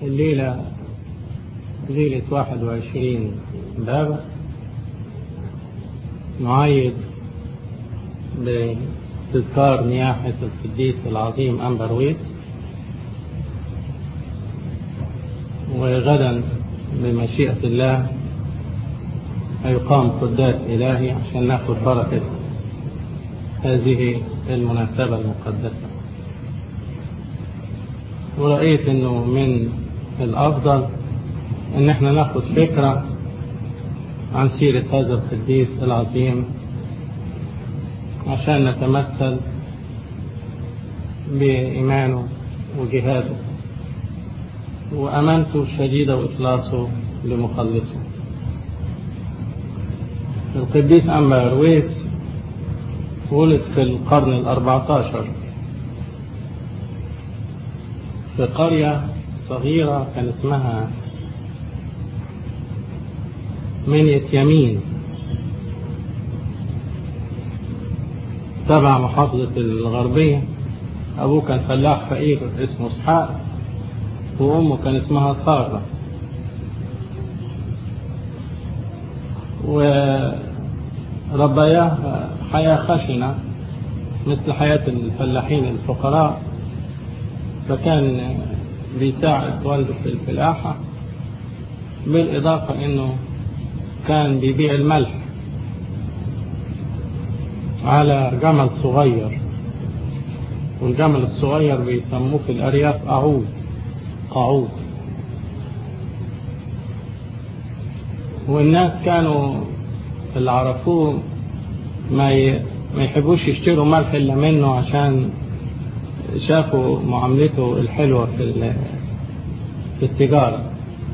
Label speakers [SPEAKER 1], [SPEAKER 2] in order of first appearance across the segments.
[SPEAKER 1] الليلة ليلة واحد وعشرين باب نعيد بتذكار نياحة القديس العظيم أمبر ويتس وغدا بمشيئة الله هيقام قداس إلهي عشان ناخد بركة هذه المناسبة المقدسة ورأيت أنه من الأفضل أن احنا ناخد فكرة عن سيرة هذا القديس العظيم عشان نتمثل بإيمانه وجهاده وأمانته الشديدة وإخلاصه لمخلصه القديس أمبر ويس ولد في القرن الأربعة عشر في قرية صغيرة كان اسمها منية يمين تبع محافظة الغربية أبوه كان فلاح فقير اسمه اسحاق وأمه كان اسمها سارة وربياه حياة خشنة مثل حياة الفلاحين الفقراء فكان بيساعد والده في الفلاحة بالإضافة إنه كان بيبيع الملح على جمل صغير والجمل الصغير بيسموه في الأرياف أعود قعود والناس كانوا اللي عرفوه ما ي... ما يحبوش يشتروا ملح إلا منه عشان شافوا معاملته الحلوة في ال... في التجارة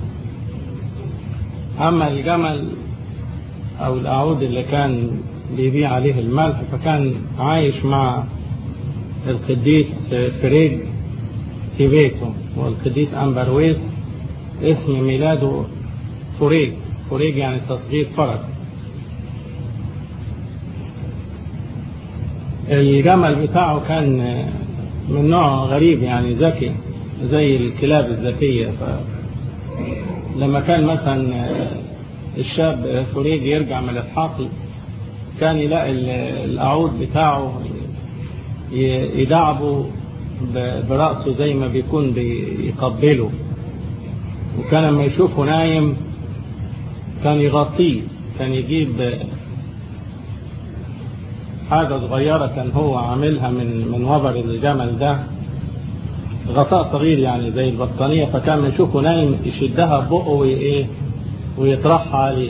[SPEAKER 1] أما الجمل أو الأعود اللي كان بيبيع عليه الملح فكان عايش مع القديس فريد في بيته والقديس أمبرويس اسم ميلاده فريج فريج يعني تصغير فرج الجمل بتاعه كان من نوع غريب يعني ذكي زي الكلاب الذكية لما كان مثلا الشاب فريج يرجع من الحقل كان يلاقي الأعود بتاعه يدعبه برأسه زي ما بيكون بيقبله وكان لما يشوفه نايم كان يغطيه كان يجيب حاجة صغيرة كان هو عاملها من من وبر الجمل ده غطاء صغير يعني زي البطانية فكان يشوفه نايم يشدها ببقه وإيه ويطرحها عليه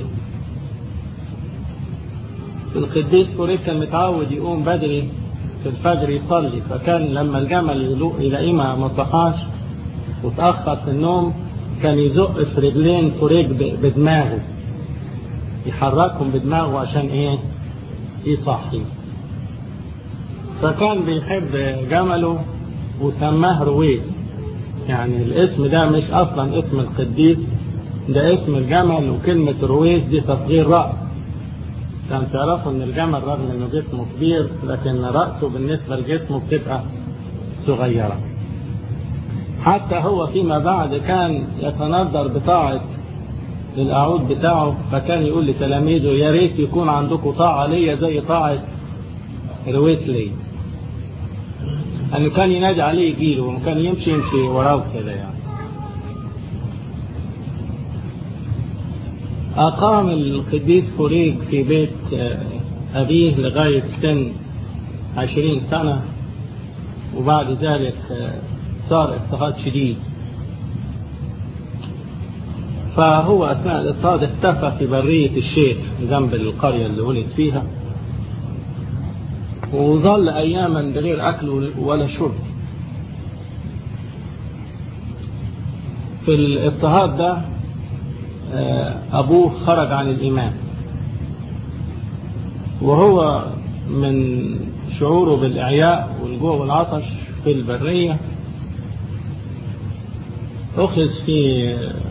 [SPEAKER 1] القديس فوريك كان متعود يقوم بدري في الفجر يصلي فكان لما الجمل يلاقيه ما صحاش وتأخر في النوم كان يزق في رجلين فوريك بدماغه يحركهم بدماغه عشان ايه يصحي فكان بيحب جمله وسماه رويس يعني الاسم ده مش اصلا اسم القديس ده اسم الجمل وكلمة رويس دي تصغير رأس كان تعرفوا ان الجمل رغم انه جسمه كبير لكن رأسه بالنسبة لجسمه بتبقى صغيرة حتى هو فيما بعد كان يتنظر بطاعة الأعود بتاعه فكان يقول لتلاميذه يا ريت يكون عندكم طاعة ليا زي طاعة رويس لي أنه كان ينادي عليه يجيله وكان يمشي يمشي وراه كده يعني أقام القديس فوريك في بيت أبيه لغاية سن عشرين سنة وبعد ذلك صار اضطهاد شديد فهو أثناء الاضطهاد اختفى في برية الشيخ جنب القرية اللي ولد فيها وظل أياما بغير أكل ولا شرب في الاضطهاد ده أبوه خرج عن الإيمان وهو من شعوره بالإعياء والجوع والعطش في البرية أخذ في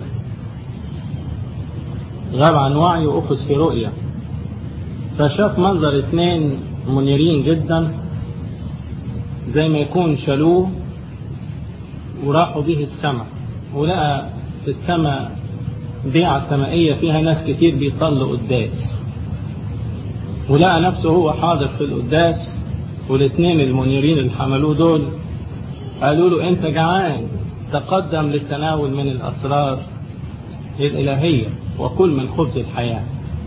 [SPEAKER 1] غاب عن وعي وأخذ في رؤية فشاف منظر اثنين منيرين جدا زي ما يكون شالوه وراحوا به السماء ولقى في السماء بيعة سمائية فيها ناس كتير بيصلوا قداس ولقى نفسه هو حاضر في القداس والاثنين المنيرين اللي حملوه دول قالوا له انت جعان تقدم للتناول من الاسرار الالهيه وكل من خبز الحياه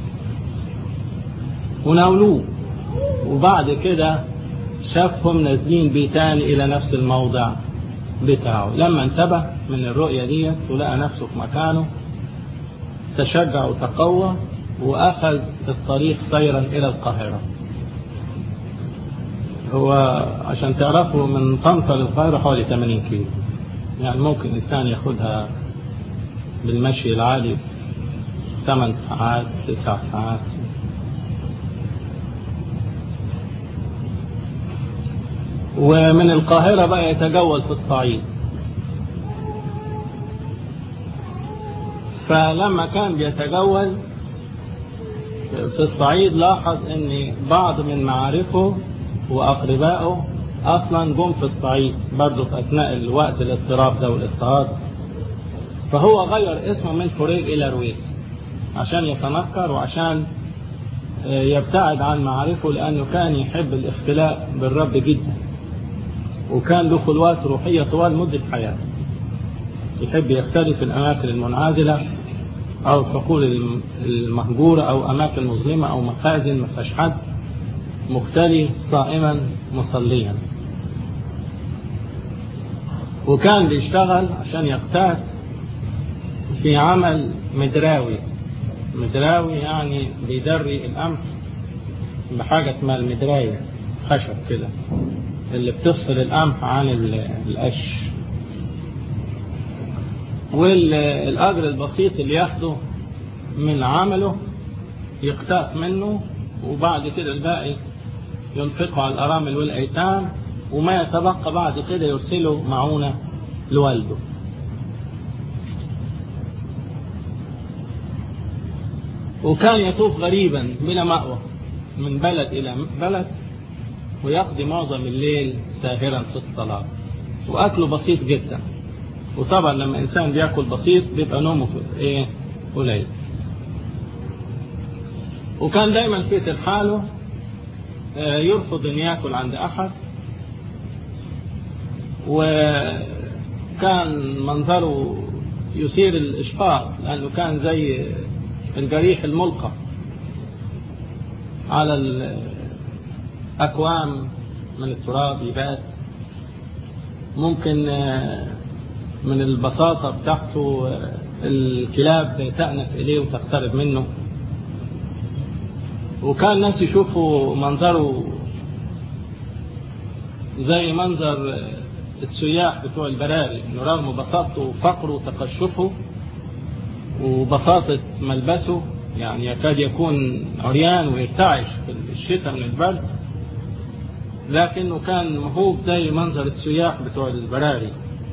[SPEAKER 1] وناولوه وبعد كده شافهم نازلين بيه تاني الى نفس الموضع بتاعه لما انتبه من الرؤيه ديت ولقى نفسه في مكانه تشجع وتقوى واخذ الطريق سيرا الى القاهره هو عشان تعرفوا من طنطا للقاهرة حوالي 80 كيلو يعني ممكن إنسان ياخدها بالمشي العادي 8 ساعات 9 ساعات ومن القاهرة بقى يتجول في الصعيد فلما كان بيتجول في الصعيد لاحظ ان بعض من معارفه وأقربائه أصلا جم في الصعيد برضه في أثناء الوقت الاضطراب ده والاضطهاد فهو غير اسمه من فريج إلى رويس عشان يتنكر وعشان يبتعد عن معارفه لأنه كان يحب الاختلاء بالرب جدا وكان له خلوات روحية طوال مدة حياته يحب يختلي في الأماكن المنعزلة أو الحقول المهجورة أو أماكن مظلمة أو مخازن ما فيهاش حد مختلي صائما مصليا وكان بيشتغل عشان يقتات في عمل مدراوي مدراوي يعني بيدري القمح بحاجة اسمها المدراية خشب كده اللي بتفصل القمح عن القش والأجر البسيط اللي ياخده من عمله يقتات منه وبعد كده الباقي ينفقه على الأرامل والأيتام وما يتبقى بعد كده يرسله معونة لوالده وكان يطوف غريبا بلا مأوى من بلد إلى بلد ويقضي معظم الليل ساهرا في الصلاة وأكله بسيط جدا وطبعا لما إنسان بياكل بسيط بيبقى نومه في إيه قليل وكان دايما في ترحاله يرفض ان ياكل عند احد وكان منظره يثير الاشفاق لانه كان زي الجريح الملقى على الاكوام من التراب يبات ممكن من البساطة بتاعته الكلاب تأنف إليه وتقترب منه وكان الناس يشوفوا منظره زي منظر السياح بتوع البراري انه رغم بساطته وفقره وتقشفه وبساطة ملبسه يعني يكاد يكون عريان ويرتعش في الشتاء من البرد لكنه كان مهوب زي منظر السياح بتوع البراري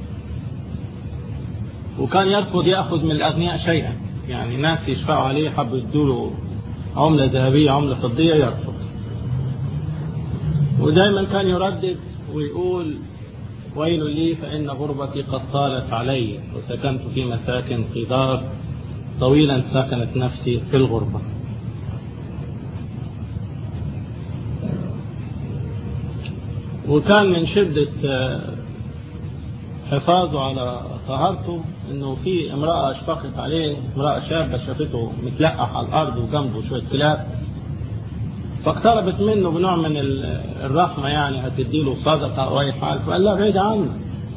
[SPEAKER 1] وكان يرفض ياخذ من الاغنياء شيئا يعني ناس يشفعوا عليه حبوا يدوا عملة ذهبية عملة فضية يرفض ودائما كان يردد ويقول ويل لي فإن غربتي قد طالت علي وسكنت في مساكن قدار طويلا سكنت نفسي في الغربة وكان من شدة حفاظه على طهارته انه في امرأة اشفقت عليه امرأة شابة شافته متلقح على الارض وجنبه شوية كلاب فاقتربت منه بنوع من الرحمة يعني هتديله صدقة او اي حال فقال لها بعيد عنك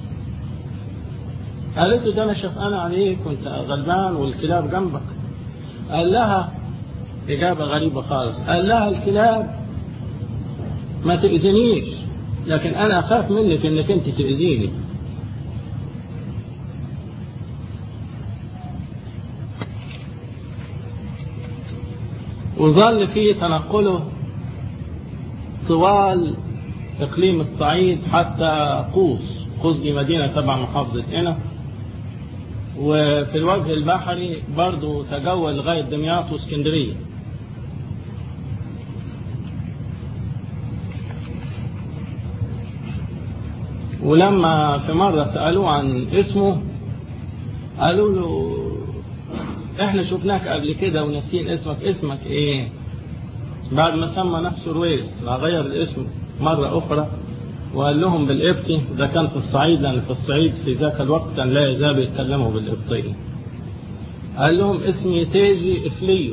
[SPEAKER 1] قالت له ده انا شفقان عليك كنت غلبان والكلاب جنبك قال لها اجابة غريبة خالص قال لها الكلاب ما تأذنيش لكن انا اخاف منك انك انت تأذيني وظل في تنقله طوال إقليم الصعيد حتى قوس قوس دي مدينة تبع محافظة قنا وفي الوجه البحري برضو تجول لغاية دمياط واسكندرية ولما في مرة سألوه عن اسمه قالوا له احنا شفناك قبل كده وناسين اسمك اسمك ايه بعد ما سمى نفسه رويس غير الاسم مرة أخرى وقال لهم بالإبتي ده كان في الصعيد لأن في الصعيد في ذاك الوقت كان لا يزال يتكلموا بالإبطية قال لهم اسمي تيجي إفليو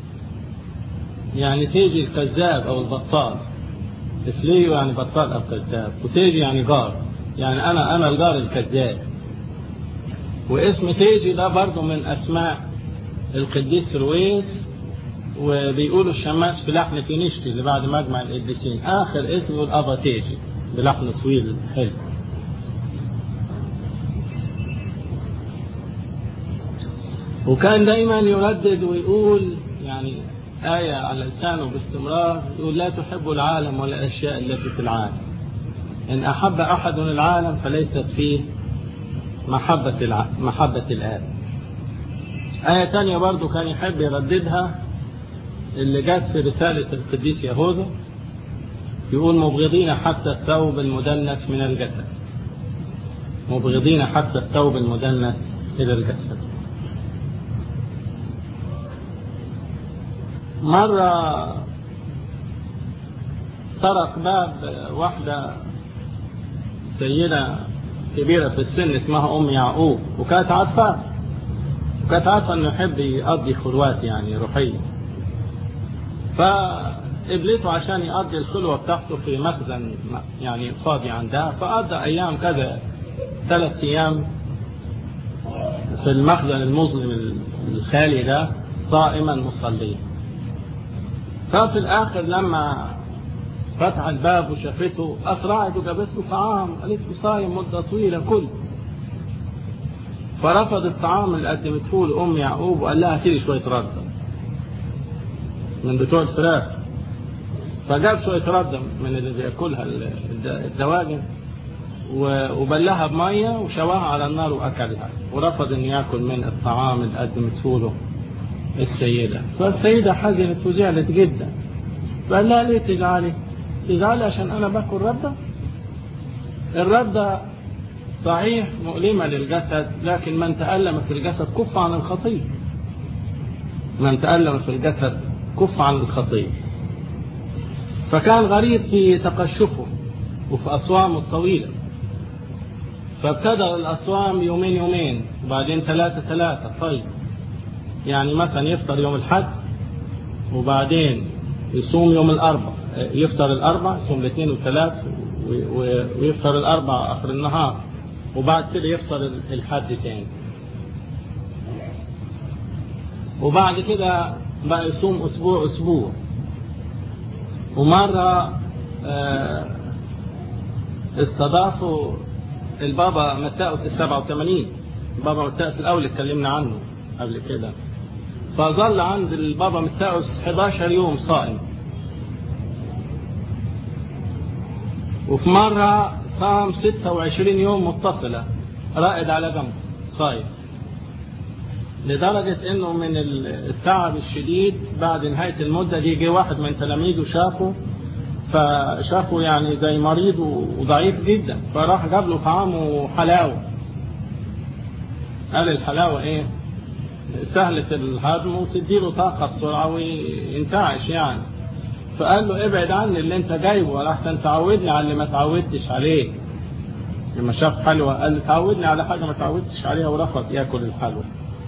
[SPEAKER 1] يعني تيجي الكذاب أو البطال إفليو يعني بطال أو كذاب وتيجي يعني جار يعني أنا أنا الجار الكذاب واسم تيجي ده برضه من أسماء القديس رويس وبيقولوا الشماس في لحن فينيشتي اللي بعد مجمع القديسين آخر اسم يقول أبا تيجي بلحن طويل حلو وكان دايما يردد ويقول يعني آية على لسانه باستمرار يقول لا تحب العالم ولا الأشياء التي في العالم إن أحب أحد العالم فليست فيه محبة الع... محبة الآب آية تانية برضو كان يحب يرددها اللي جت في رسالة القديس يهوذا يقول مبغضين حتى الثوب المدنس من الجسد مبغضين حتى الثوب المدنس إلى الجسد مرة طرق باب واحدة سيدة كبيرة في السن اسمها أم يعقوب وكانت عارفة وكانت عارفة إنه يحب يقضي خلوات يعني روحية فقبلته عشان يقضي الخلوة بتاعته في مخزن يعني فاضي عندها فقضى أيام كذا ثلاث أيام في المخزن المظلم الخالي ده صائما مصليا ففي الآخر لما فتح الباب وشافته أسرعت وجابت له طعام قالت له صايم مدة طويلة كل فرفض الطعام اللي قدمته له أم يعقوب وقال لها هاتي لي شوية ردة من بتوع الفراخ فجاب شوية ردة من اللي بياكلها الدواجن وبلها بمية وشواها على النار وأكلها ورفض أن يأكل من الطعام اللي قدمته له السيدة فالسيدة حزنت وزعلت جدا فقال لها ليه تزعلي تزعلي عشان أنا باكل ردة الردة صحيح مؤلمة للجسد لكن من تألم في الجسد كف عن الخطية من تألم في الجسد كف عن الخطية فكان غريب في تقشفه وفي أصوامه الطويلة فابتدأ الأصوام يومين يومين وبعدين ثلاثة ثلاثة طيب يعني مثلا يفطر يوم الحد وبعدين يصوم يوم الأربع يفطر الأربع يصوم الاثنين والثلاث ويفطر الأربع آخر النهار وبعد كده يفطر الحد تاني وبعد كده بقى يصوم أسبوع أسبوع ومرة استضافوا البابا متاوس السبعة وثمانين البابا متاوس الأول اتكلمنا عنه قبل كده فظل عند البابا متاوس 11 يوم صائم وفي مرة صام 26 يوم متصلة رائد على جنب صايم لدرجة انه من التعب الشديد بعد نهاية المدة دي جه واحد من تلاميذه شافه فشافه يعني زي مريض وضعيف جدا فراح جاب له طعام وحلاوة قال الحلاوة ايه سهلة الهضم وتديله طاقة بسرعة وينتعش يعني فقال له ابعد عني اللي انت جايبه لحسن تعودني على اللي ما تعودتش عليه لما شاف حلوى قال تعودني على حاجة ما تعودتش عليها ورفض ياكل الحلوى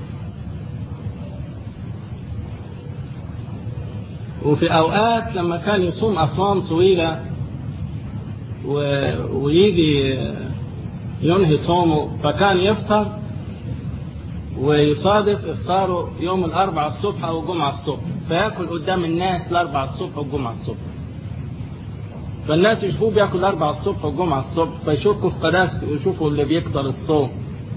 [SPEAKER 1] وفي أوقات لما كان يصوم أصوام طويلة و... ويجي ينهي صومه فكان يفطر ويصادف افطاره يوم الأربعاء الصبح أو الجمعة الصبح فياكل قدام الناس الأربعاء الصبح والجمعة الصبح فالناس يشوفوه بياكل الأربعاء الصبح والجمعة الصبح فيشكوا في قداسته ويشوفوا اللي بيكتر الصوم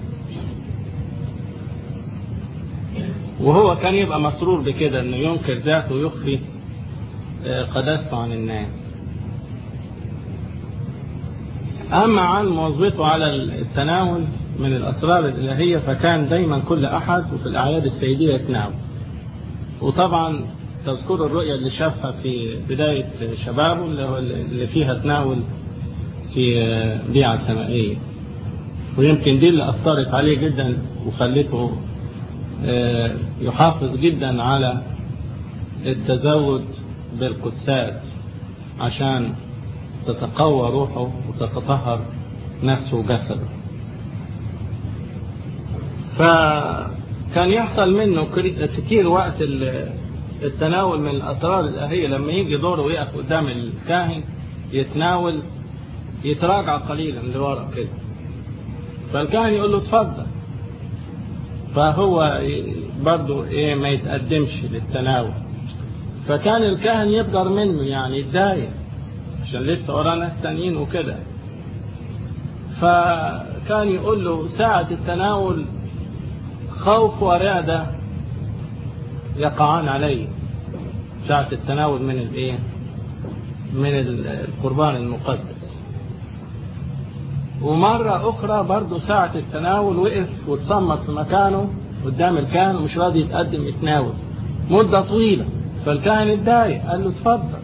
[SPEAKER 1] وهو كان يبقى مسرور بكده انه ينكر ذاته ويخفي قداسته عن الناس أما عن مواظبته على التناول من الأسرار الإلهية فكان دايما كل أحد وفي الأعياد السيدية يتناول وطبعا تذكر الرؤية اللي شافها في بداية شبابه اللي, هو اللي فيها تناول في بيعة سمائية ويمكن دي اللي أثرت عليه جدا وخلته يحافظ جدا على التزود بالقدسات عشان تتقوى روحه وتتطهر نفسه وجسده فكان يحصل منه كتير وقت التناول من الأسرار الإلهية لما يجي دوره ويقف قدام الكاهن يتناول يتراجع قليلا لورا كده فالكاهن يقول له اتفضل فهو برضه ايه ما يتقدمش للتناول فكان الكاهن يقدر منه يعني يتضايق عشان لسه وراه ناس تانيين وكده فكان يقول له ساعة التناول خوف ورعدة يقعان علي ساعة التناول من الايه من القربان المقدس ومرة أخرى برضه ساعة التناول وقف وتصمت في مكانه قدام الكاهن ومش راضي يتقدم يتناول مدة طويلة فالكاهن اتضايق قال له اتفضل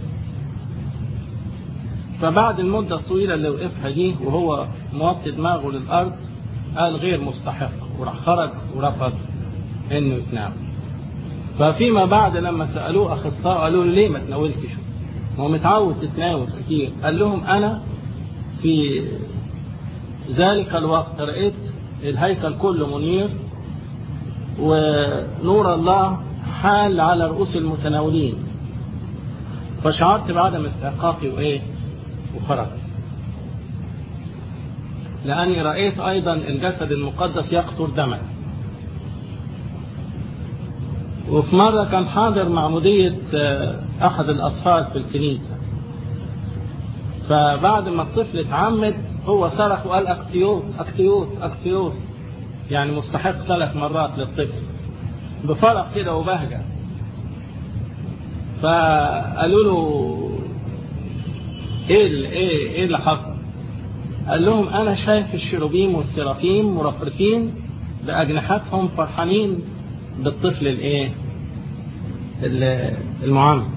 [SPEAKER 1] فبعد المدة الطويلة اللي وقفها دي وهو موطي دماغه للأرض قال غير مستحق وراح خرج ورفض انه يتناول ففيما بعد لما سألوه أخصائي قالوا له ليه ما تناولتش هو متعود تتناول كتير قال لهم أنا في ذلك الوقت رأيت الهيكل كله منير ونور الله حال على رؤوس المتناولين فشعرت بعدم استحقاقي وإيه وخرجت لأني رأيت أيضا الجسد المقدس يقطر دما وفي مرة كان حاضر معمودية أحد الأطفال في الكنيسة فبعد ما الطفل اتعمد هو صرخ وقال أكتيوس أكتيوس أكتيوس يعني مستحق ثلاث مرات للطفل بفرح كده وبهجة فقالوا له ايه اللي, ايه, ايه اللي حصل قال لهم انا شايف الشروبيم والسرافيم مرفرفين باجنحتهم فرحانين بالطفل الايه المعمم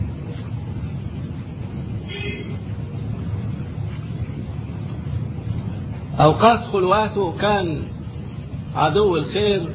[SPEAKER 1] اوقات خلواته كان عدو الخير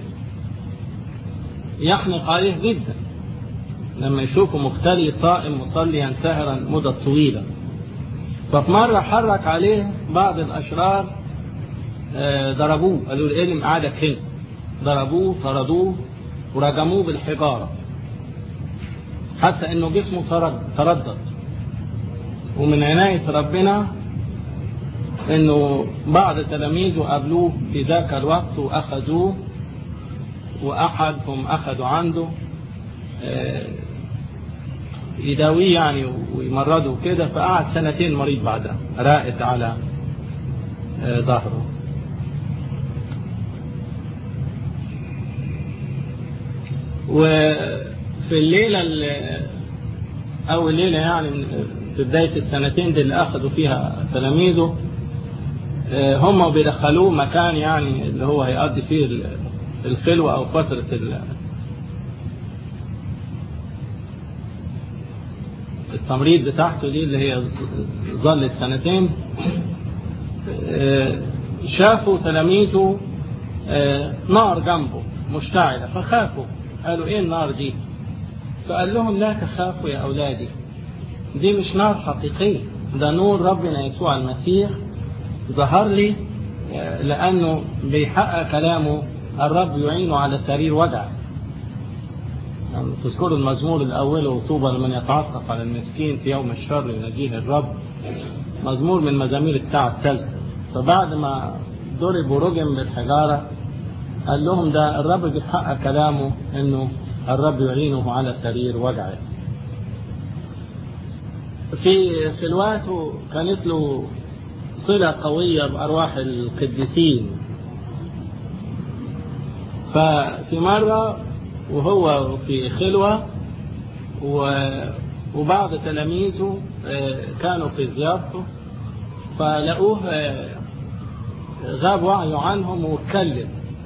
[SPEAKER 1] يحنق عليه جدا لما يشوفه مختلي صائم مصليا سهرا مدة طويلة ففي مرة حرك عليه بعض الأشرار ضربوه قالوا له ايه قعدك هنا ضربوه طردوه ورجموه بالحجارة حتى انه جسمه تردد ومن عناية ربنا انه بعض تلاميذه قابلوه في ذاك الوقت واخذوه واحدهم اخذوا عنده يداويه يعني ويمرضه كده فقعد سنتين مريض بعدها راقد على ظهره وفي الليلة أول ليلة يعني في بداية السنتين دي اللي أخذوا فيها تلاميذه هم بيدخلوه مكان يعني اللي هو هيقضي فيه الخلوة أو فترة التمريض بتاعته دي اللي هي ظلت سنتين شافوا تلاميذه نار جنبه مشتعلة فخافوا قالوا ايه النار دي فقال لهم لا تخافوا يا أولادي دي مش نار حقيقية ده نور ربنا يسوع المسيح ظهر لي لأنه بيحقق كلامه الرب يعينه على سرير وجعه يعني تذكروا المزمور الأول وطوبى لمن يتعطف على المسكين في يوم الشر ينجيه الرب مزمور من مزامير الساعة الثالثة فبعد ما ضرب ورجم بالحجارة قال لهم ده الرب بيحقق كلامه انه الرب يعينه على سرير وجعه في خلواته كانت له صلة قوية بأرواح القديسين ففي مرة وهو في خلوة وبعض تلاميذه كانوا في زيارته فلقوه غاب وعيه عنهم واتكلم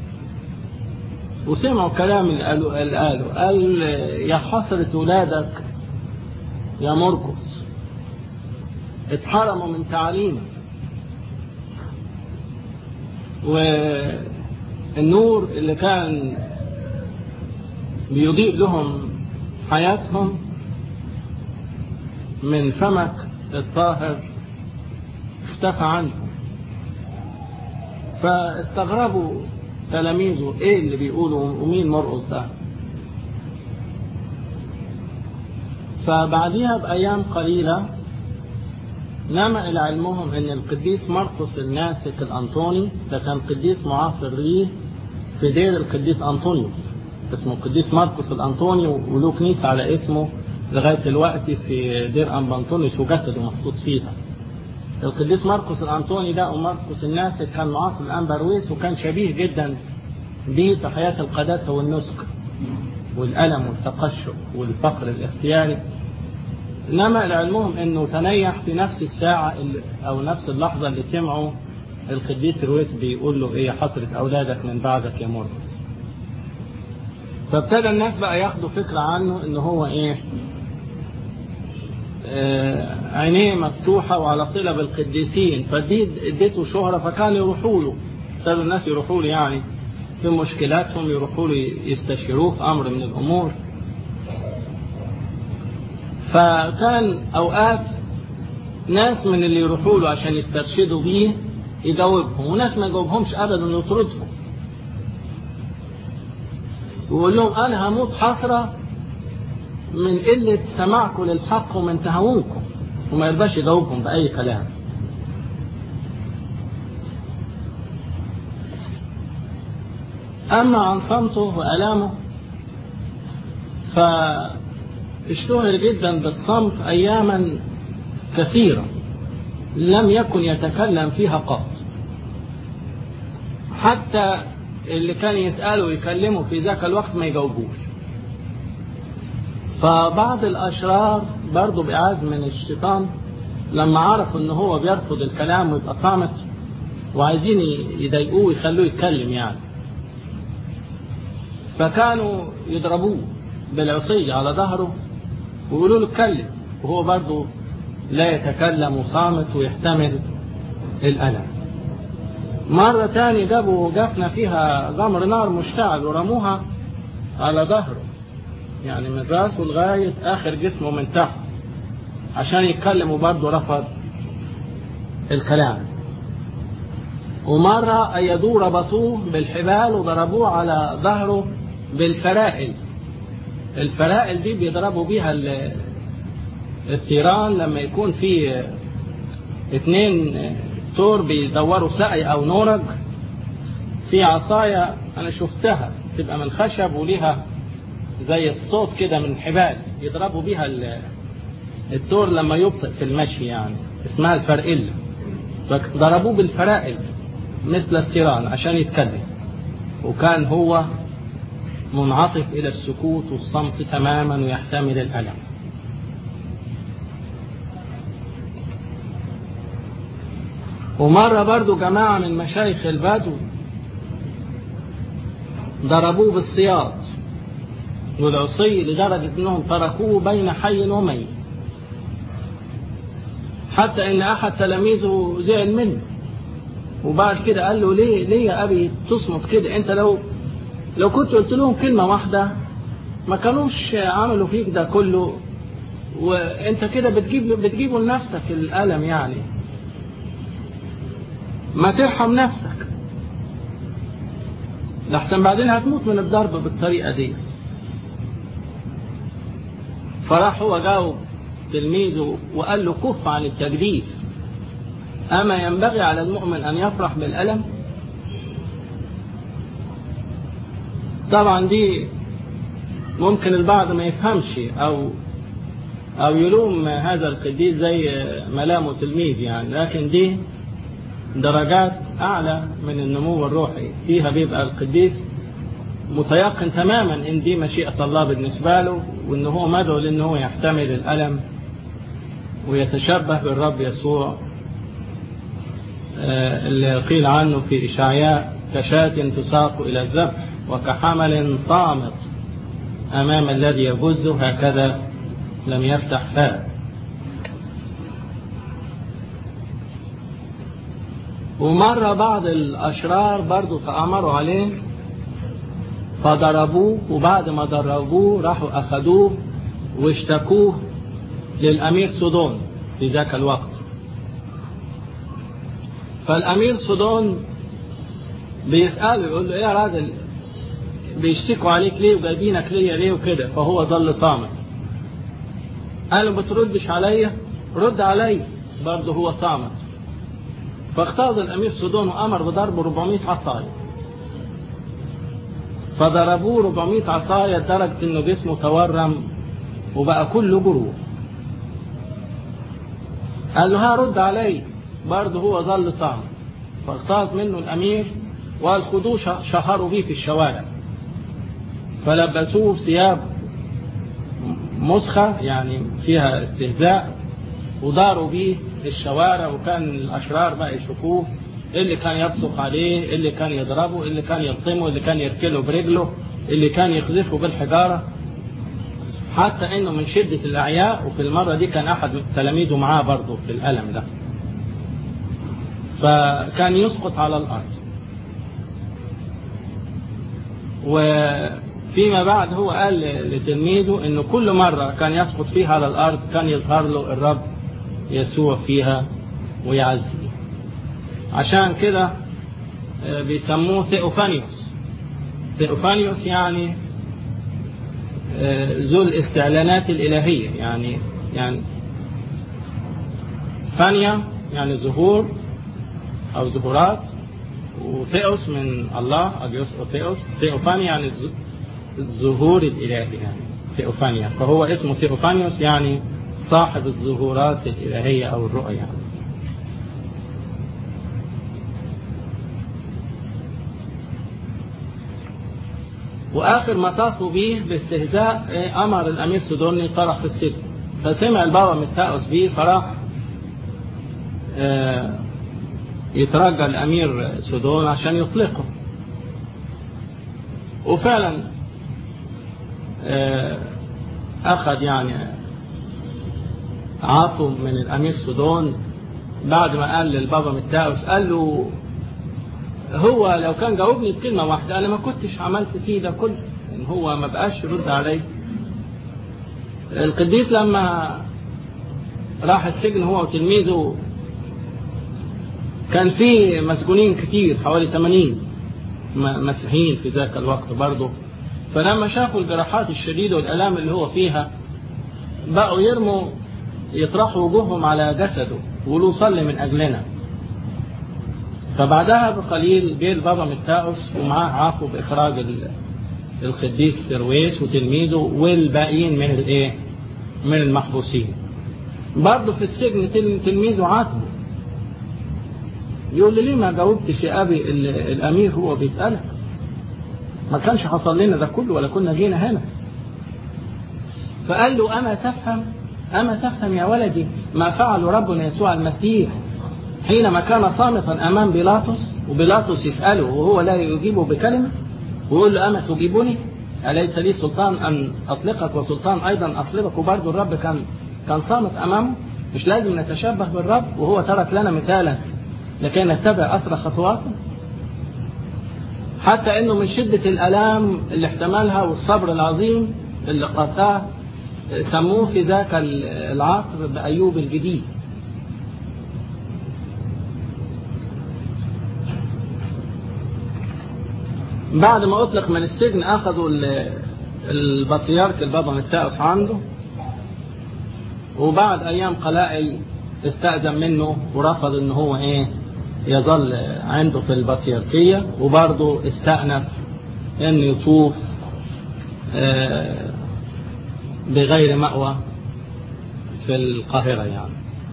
[SPEAKER 1] وسمعوا كلام اللي قالوا اللي قالوا قال يا حسرة ولادك يا مرقس اتحرموا من تعليمك النور اللي كان بيضيء لهم حياتهم من فمك الطاهر اختفى عنهم فاستغربوا تلاميذه ايه اللي بيقولوا ومين مرقص ده فبعديها بأيام قليلة نما إلى علمهم أن القديس مرقس الناسك الأنطوني ده كان قديس معاصر ليه في دير القديس أنطونيوس اسمه القديس مرقس الأنطوني وله كنيسة على اسمه لغاية الوقت في دير أنب أنطونيوس وجسده محطوط فيها القديس مرقس الأنطوني ده ومرقس الناسك كان معاصر الأنبرويس وكان شبيه جدا به في حياة القداسة والنسك والألم والتقشف والفقر الاختياري إنما لعلمهم أنه تنيح في نفس الساعة اللي أو نفس اللحظة اللي سمعوا القديس رويت بيقول له إيه حصرت أولادك من بعدك يا مرقس فابتدى الناس بقى ياخدوا فكرة عنه إن هو إيه آه عينيه مفتوحة وعلى صلة بالقديسين فدي اديته شهرة فكانوا يروحوا له ابتدوا الناس يروحوا له يعني في مشكلاتهم يروحوا له يستشيروه في أمر من الأمور فكان أوقات ناس من اللي يروحوا له عشان يسترشدوا بيه يجاوبهم وناس ما يجاوبهمش أبدا يطردهم ويقول لهم أنا هموت حسرة من قلة سماعكم للحق ومن تهاونكم وما يرضاش يجاوبهم بأي كلام أما عن صمته وألامه فاشتهر جدا بالصمت أياما كثيرة لم يكن يتكلم فيها قط حتى اللي كان يسأله ويكلمه في ذاك الوقت ما يجاوبوش فبعض الأشرار برضو بإعاز من الشيطان لما عرفوا ان هو بيرفض الكلام ويبقى صامت وعايزين يضايقوه ويخلوه يتكلم يعني فكانوا يضربوه بالعصية على ظهره ويقولوا له اتكلم وهو برضه لا يتكلم وصامت ويحتمل الألم مرة تاني جابوا جفنة فيها جمر نار مشتعل ورموها على ظهره يعني من راسه لغاية آخر جسمه من تحت عشان يتكلم وبرضه رفض الكلام ومرة أيدوه ربطوه بالحبال وضربوه على ظهره بالفرائل الفرائل دي بيضربوا بيها الثيران لما يكون في اتنين تور بيدوروا سقي او نورج في عصاية انا شفتها تبقى من خشب وليها زي الصوت كده من حبال يضربوا بيها التور لما يبطئ في المشي يعني اسمها الفرقلة فضربوه بالفرائل مثل الثيران عشان يتكلم وكان هو منعطف إلى السكوت والصمت تماما ويحتمل الألم ومرة برضو جماعة من مشايخ البدو ضربوه بالسياط والعصي لدرجة انهم تركوه بين حي وميت حتى ان احد تلاميذه زعل منه وبعد كده قال له ليه ليه يا ابي تصمت كده انت لو لو كنت قلت لهم كلمة واحدة ما كانوش عملوا فيك ده كله وانت كده بتجيب بتجيبه لنفسك الألم يعني ما ترحم نفسك لحسن بعدين هتموت من الضرب بالطريقة دي فراح هو جاوب تلميذه وقال له كف عن التجديد أما ينبغي على المؤمن أن يفرح بالألم طبعا دي ممكن البعض ما يفهمش أو أو يلوم هذا القديس زي ملامه تلميذ يعني لكن دي درجات أعلى من النمو الروحي فيها بيبقى القديس متيقن تماما ان دي مشيئة الله بالنسبة له وان هو مدعو لان هو يحتمل الألم ويتشبه بالرب يسوع اللي قيل عنه في إشعياء كشاة تساق إلى الذبح وكحمل صامت أمام الذي يجزه هكذا لم يفتح فاه ومرة بعض الأشرار برضو تآمروا عليه فضربوه وبعد ما ضربوه راحوا أخذوه واشتكوه للأمير سودون في ذاك الوقت فالأمير سودون بيسأله يقول له إيه يا راجل بيشتكوا عليك ليه وجايبينك ليا ليه وكده فهو ظل صامت قال له بتردش عليا رد عليا برضه هو صامت فاختار الأمير سودون وأمر بضربه 400 عصاية فضربوه 400 عصاية لدرجة إنه جسمه تورم وبقى كله جروح قال له هرد علي برضه هو ظل صامت فاغتاظ منه الأمير وقال خدوه شهروا بيه في الشوارع فلبسوه ثياب مسخة يعني فيها استهزاء وداروا بيه الشوارع وكان الأشرار بقى يشوفوه اللي كان يبصق عليه اللي كان يضربه اللي كان يلطمه اللي كان يركله برجله اللي كان يقذفه بالحجارة حتى انه من شدة الاعياء وفي المرة دي كان احد تلاميذه معاه برضه في الالم ده فكان يسقط على الارض وفيما بعد هو قال لتلميذه انه كل مرة كان يسقط فيها على الارض كان يظهر له الرب يسوع فيها ويعزيه عشان كده بيسموه ثيوفانيوس ثيوفانيوس يعني ذو الاستعلانات الإلهية يعني يعني فانيا يعني ظهور أو ظهورات وثيوس من الله أجيوس ثيوس ثيوفانيا يعني الظهور الإلهي يعني ثيوفانيا فهو اسمه ثيوفانيوس يعني صاحب الظهورات الإلهية أو الرؤى يعني واخر ما طافوا بيه باستهزاء امر الامير سودوني طرح في السجن فسمع البابا متاوس بيه فراح يترجى الامير سودون عشان يطلقه وفعلا اخذ يعني عفو من الامير سودون بعد ما قال للبابا متاوس قال له هو لو كان جاوبني بكلمة واحدة أنا ما كنتش عملت فيه ده كله إن هو ما بقاش يرد علي القديس لما راح السجن هو وتلميذه كان في مسجونين كتير حوالي 80 مسيحيين في ذاك الوقت برضه فلما شافوا الجراحات الشديدة والآلام اللي هو فيها بقوا يرموا يطرحوا وجوههم على جسده ويقولوا صلي من أجلنا فبعدها بقليل جه البابا متاوس ومعاه عفو باخراج القديس سرويس وتلميذه والباقيين من الايه؟ من المحبوسين. برضه في السجن تلميذه عاتبه. يقول لي ليه ما جاوبتش يا ابي الامير هو بيسالك؟ ما كانش حصل لنا ده كله ولا كنا جينا هنا. فقال له اما تفهم اما تفهم يا ولدي ما فعل ربنا يسوع المسيح حينما كان صامتا أمام بيلاطس وبيلاطس يسأله وهو لا يجيبه بكلمة ويقول له أما تجيبني أليس لي سلطان أن أطلقك وسلطان أيضا أصلبك وبرضه الرب كان كان صامت أمامه مش لازم نتشبه بالرب وهو ترك لنا مثالا لكي نتبع أثر خطواته حتى أنه من شدة الألام اللي احتملها والصبر العظيم اللي قطعه سموه في ذاك العصر بأيوب الجديد بعد ما أطلق من السجن أخذوا البطريرك البابا متاوس عنده وبعد أيام قلائل استأذن منه ورفض إن هو إيه يظل عنده في البطريركية وبرضه استأنف إن يطوف بغير مأوى في القاهرة يعني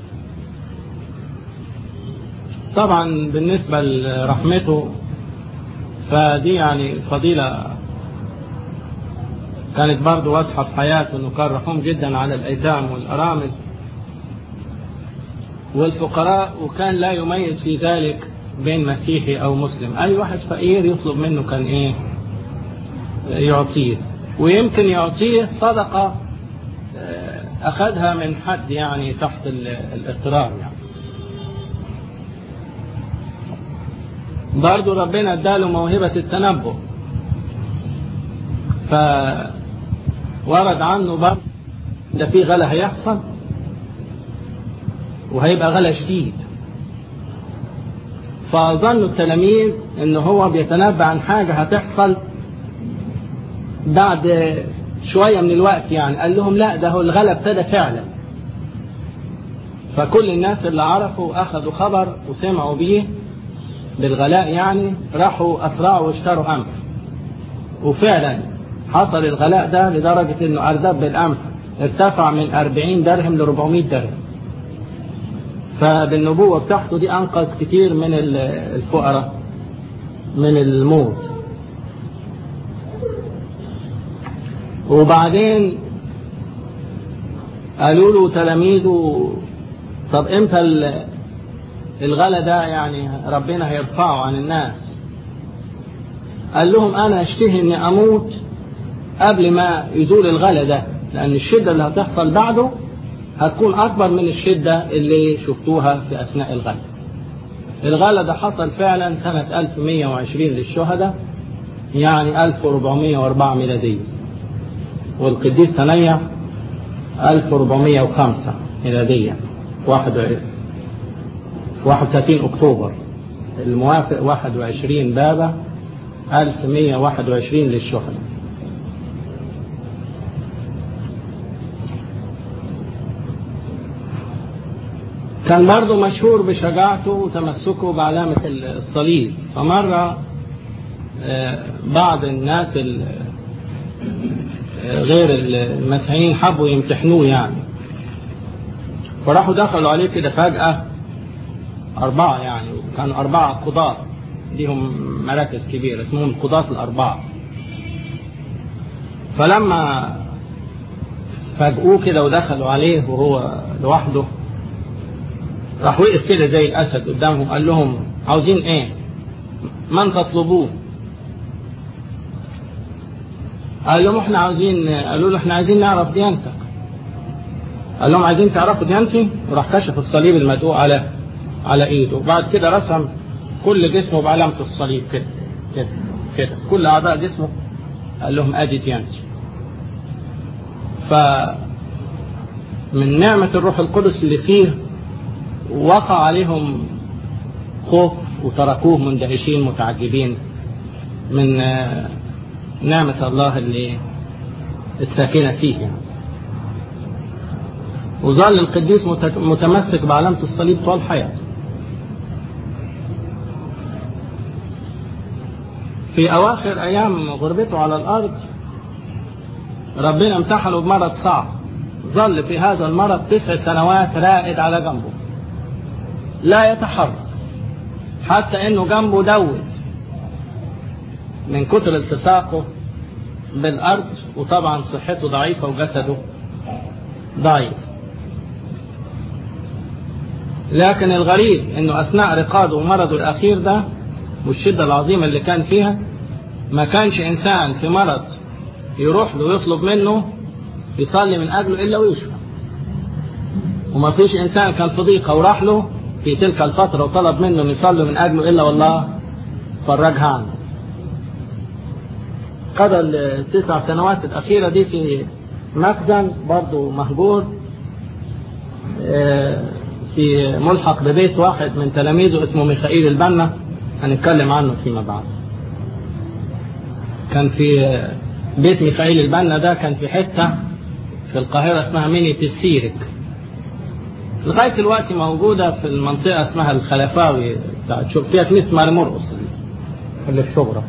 [SPEAKER 1] طبعا بالنسبة لرحمته فدي يعني فضيلة كانت برضه واضحة في حياته انه كان رحوم جدا على الايتام والارامل والفقراء وكان لا يميز في ذلك بين مسيحي او مسلم اي واحد فقير يطلب منه كان ايه يعطيه ويمكن يعطيه صدقة اخذها من حد يعني تحت الاضطرار يعني برضو ربنا اداله موهبة التنبؤ فورد عنه برضو ده في غلا هيحصل وهيبقى غلا شديد فظنوا التلاميذ ان هو بيتنبأ عن حاجة هتحصل بعد شوية من الوقت يعني قال لهم لا ده هو الغلا ابتدى فعلا فكل الناس اللي عرفوا أخذوا خبر وسمعوا بيه بالغلاء يعني راحوا أسرعوا واشتروا قمح وفعلا حصل الغلاء ده لدرجة انه أردب بالقمح ارتفع من 40 درهم ل 400 درهم فبالنبوة بتاعته دي أنقذ كتير من الفقراء من الموت وبعدين قالوا له تلاميذه طب امتى الغلا ده يعني ربنا هيرفعه عن الناس قال لهم انا اشتهي اني اموت قبل ما يزول الغلا ده لان الشدة اللي هتحصل بعده هتكون اكبر من الشدة اللي شفتوها في اثناء الغلا الغلا ده حصل فعلا سنة 1120 للشهداء يعني 1404 ميلادية والقديس تنيع 1405 ميلادية 31 أكتوبر الموافق 21 بابا 1121 للشهداء كان برضه مشهور بشجاعته وتمسكه بعلامة الصليب فمرة بعض الناس غير المسيحيين حبوا يمتحنوه يعني فراحوا دخلوا عليه كده فجأة أربعة يعني كانوا أربعة قضاة ليهم مراكز كبيرة اسمهم القضاة الأربعة فلما فاجئوه كده ودخلوا عليه وهو لوحده راح وقف كده زي الأسد قدامهم قال لهم عاوزين ايه من تطلبوه قال لهم احنا عاوزين قالوا له احنا عايزين نعرف ديانتك قال لهم عايزين تعرفوا ديانتي وراح كشف الصليب المدعو على على ايده وبعد كده رسم كل جسمه بعلامة الصليب كده كده كده كل اعضاء جسمه قال لهم ادي ديانتي ف من نعمة الروح القدس اللي فيه وقع عليهم خوف وتركوه مندهشين متعجبين من نعمة الله اللي الساكنة فيه يعني. وظل القديس متمسك بعلامة الصليب طول حياته في أواخر أيام غربته على الأرض ربنا امتحنه بمرض صعب ظل في هذا المرض تسع سنوات رائد على جنبه لا يتحرك حتى انه جنبه دوت من كتر التصاقه بالارض وطبعا صحته ضعيفه وجسده ضعيف لكن الغريب انه اثناء رقاده ومرضه الاخير ده والشده العظيمه اللي كان فيها ما كانش انسان في مرض يروح له ويطلب منه يصلي من اجله الا ويشفى وما فيش انسان كان في ضيقه وراح له في تلك الفتره وطلب منه يصلي من اجله الا والله فرجها عنه قضى التسع سنوات الأخيرة دي في مخزن برضه مهجور في ملحق ببيت واحد من تلاميذه اسمه ميخائيل البنا هنتكلم عنه فيما بعد كان في بيت ميخائيل البنا ده كان في حتة في القاهرة اسمها ميني السيرك لغاية الوقت موجودة في المنطقة اسمها الخلفاوي بتاعت فيها كنيسة ماري مرقص اللي في شبرا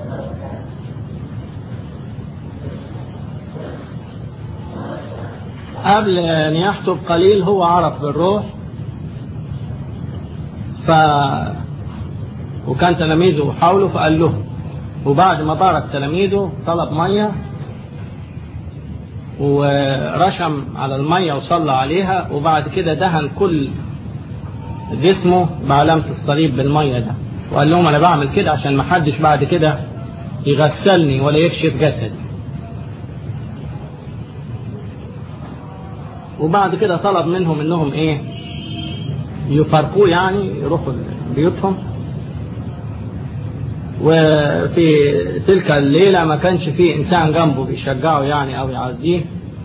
[SPEAKER 1] قبل نياحته بقليل هو عرف بالروح ف وكان تلاميذه حوله فقال له وبعد ما بارك تلاميذه طلب ميه ورشم على الميه وصلى عليها وبعد كده دهن كل جسمه بعلامة الصليب بالميه ده وقال لهم انا بعمل كده عشان ما حدش بعد كده يغسلني ولا يكشف جسدي وبعد كده طلب منهم انهم ايه يفارقوه يعني يروحوا بيوتهم وفي تلك الليلة ما كانش فيه إنسان جنبه بيشجعه يعني أو يعزيه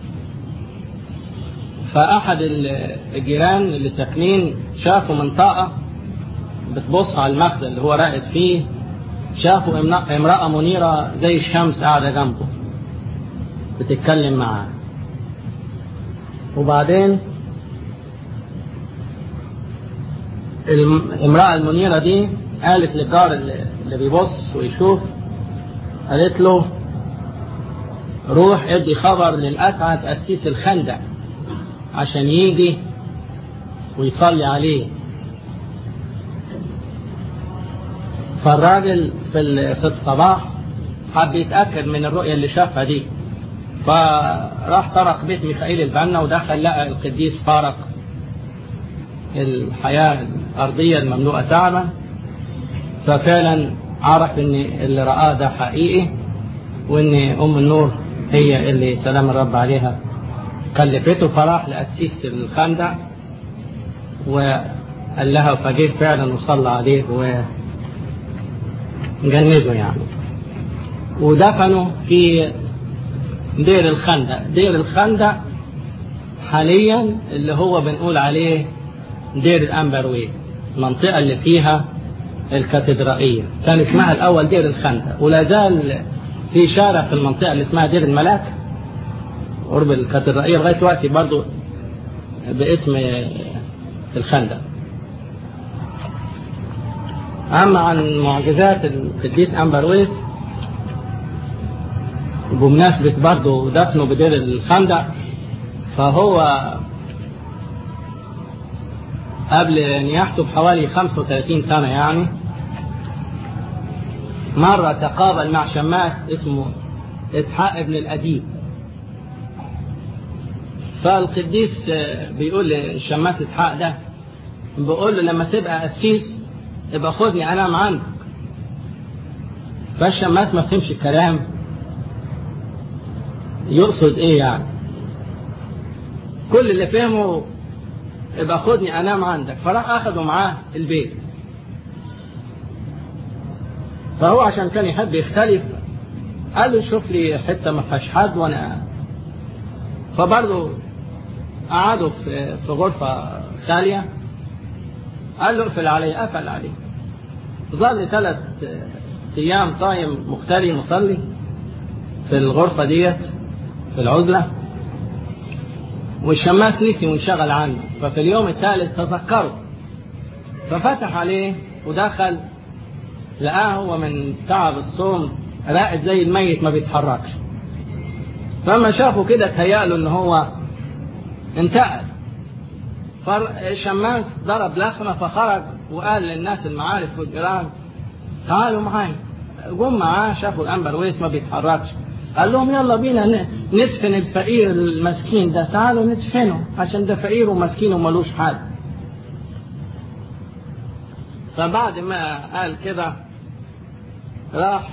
[SPEAKER 1] فأحد الجيران اللي ساكنين شافوا منطقة بتبص على المخزن اللي هو راقد فيه شافوا امرأة منيرة زي الشمس قاعدة جنبه بتتكلم معاه وبعدين الامرأة المنيرة دي قالت للجار اللي بيبص ويشوف قالت له روح ادي خبر للأسعد أسيس الخندق عشان يجي ويصلي عليه فالراجل في في الصباح حب يتأكد من الرؤية اللي شافها دي فراح طرق بيت ميخائيل البنا ودخل لقى القديس فارق الحياة الأرضية المملوءة تعبا ففعلا عرف ان اللي رآه ده حقيقي وان ام النور هي اللي سلام الرب عليها كلفته فراح لأسيس الخندق وقال لها فجيه فعلا وصلى عليه وجنده يعني ودفنوا في دير الخندق دير الخندق حاليا اللي هو بنقول عليه دير الأنبروي المنطقة اللي فيها الكاتدرائية كان اسمها الأول دير الخندق ولا زال في شارع في المنطقة اللي اسمها دير الملاك قرب الكاتدرائية لغاية دلوقتي برضو باسم الخندق أما عن معجزات القديس أمبرويس بمناسبة برضو دفنه بدير الخندق فهو قبل نياحته بحوالي 35 سنة يعني مرة تقابل مع شماس اسمه إسحاق ابن الأديب فالقديس بيقول للشماس إسحاق ده بيقول له لما تبقى قسيس ابقى خدني أنام عندك فالشماس ما فهمش الكلام يقصد ايه يعني كل اللي فهمه ابقى خدني انام عندك فراح اخده معاه البيت فهو عشان كان يحب يختلف قال له شوف لي حته ما فيهاش حد وانا فبرضه قعدوا في في غرفه خاليه قال له اقفل عليه قفل عليه ظل ثلاث ايام صايم مختلي مصلي في الغرفه ديت في العزله والشماس نسي وانشغل عنه ففي اليوم الثالث تذكره ففتح عليه ودخل لقاه هو من تعب الصوم راقد زي الميت ما بيتحركش فلما شافه كده تهيأله ان هو انتقل فالشماس ضرب لخمة فخرج وقال للناس المعارف والجيران تعالوا معايا جم معاه شافوا الأنبر ويس ما بيتحركش قال لهم يلا بينا ندفن الفقير المسكين ده تعالوا ندفنه عشان ده فقير ومسكين وملوش حد فبعد ما قال كده راح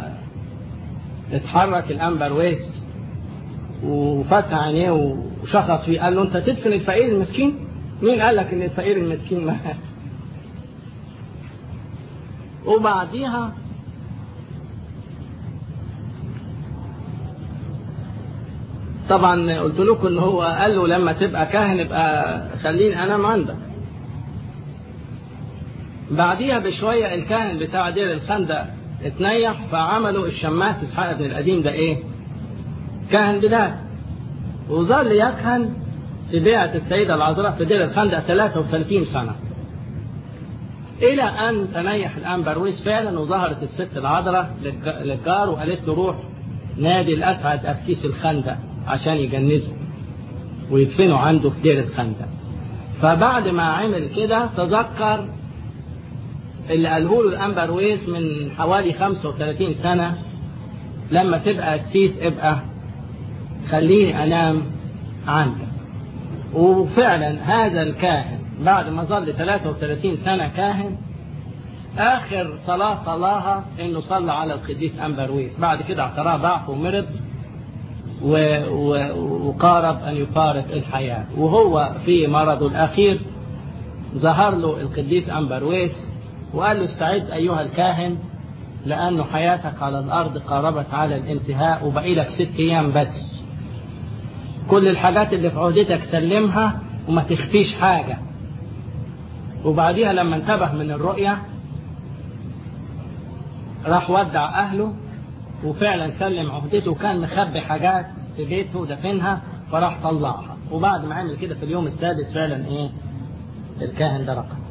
[SPEAKER 1] اتحرك الأنبر ويس وفتح عينيه وشخص فيه قال له انت تدفن الفقير المسكين مين قال لك ان الفقير المسكين ما وبعديها طبعا قلت لكم ان هو قال له لما تبقى كاهن ابقى خليني انام عندك بعديها بشويه الكاهن بتاع دير الخندق اتنيح فعملوا الشماس اسحاق بن القديم ده ايه كاهن بداية وظل يكهن في بيعة السيدة العذراء في دير الخندق 33 سنة إلى أن تنيح الآن برويس فعلا وظهرت الست العذراء للجار وقالت له روح نادي الأسعد أسيس الخندق عشان يجنزه ويدفنوا عنده في دير الخندق فبعد ما عمل كده تذكر اللي قاله له الأنبرويس من حوالي 35 سنة لما تبقى تسيس ابقى خليني أنام عندك وفعلا هذا الكاهن بعد ما ظل 33 سنة كاهن آخر صلاة صلاها إنه صلى على القديس أنبرويس بعد كده اعتراه ضعف ومرض و... و... وقارب أن يفارق الحياة وهو في مرضه الأخير ظهر له القديس أنبرويس وقال له استعد أيها الكاهن لأنه حياتك على الأرض قاربت على الانتهاء وبقي لك ست أيام بس كل الحاجات اللي في عهدتك سلمها وما تخفيش حاجة وبعديها لما انتبه من الرؤية راح ودع أهله وفعلا سلم عهدته وكان مخبي حاجات في بيته ودفنها فراح طلعها وبعد ما عمل كده في اليوم السادس فعلا ايه الكاهن ده رقم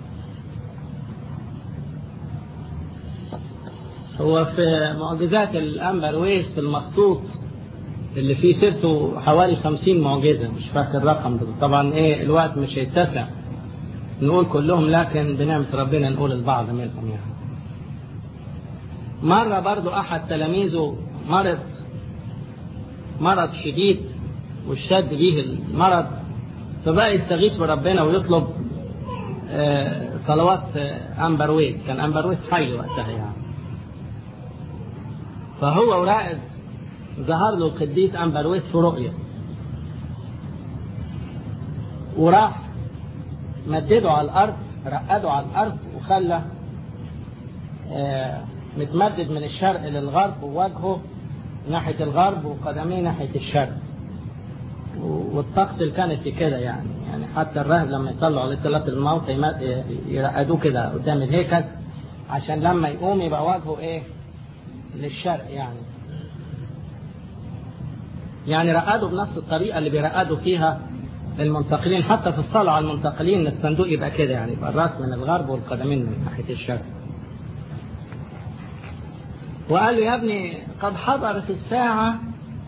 [SPEAKER 1] هو في معجزات الأنبرويس في المخطوط اللي فيه سيرته حوالي خمسين معجزة مش فاكر الرقم ده طبعا ايه الوقت مش هيتسع نقول كلهم لكن بنعمة ربنا نقول البعض منهم يعني مرة برضو أحد تلاميذه مرض مرض شديد واشتد به المرض فبقى يستغيث بربنا ويطلب صلوات أمبرويت كان أمبرويت حي وقتها يعني فهو ورائد ظهر له القديس أمبرويت في رؤية وراح مدده على الأرض رقده على الأرض وخلى متمدد من الشرق للغرب ووجهه ناحية الغرب وقدميه ناحية الشرق والطقس اللي كانت في كده يعني يعني حتى الراهب لما يطلعوا عليه صلاة الموت يرقدوه كده قدام الهيكل عشان لما يقوم يبقى وجهه ايه للشرق يعني يعني رقدوا بنفس الطريقة اللي بيرقدوا فيها المنتقلين حتى في الصلاة على المنتقلين الصندوق يبقى كده يعني يبقى الراس من الغرب والقدمين من ناحية الشرق وقال له يا ابني قد حضرت الساعة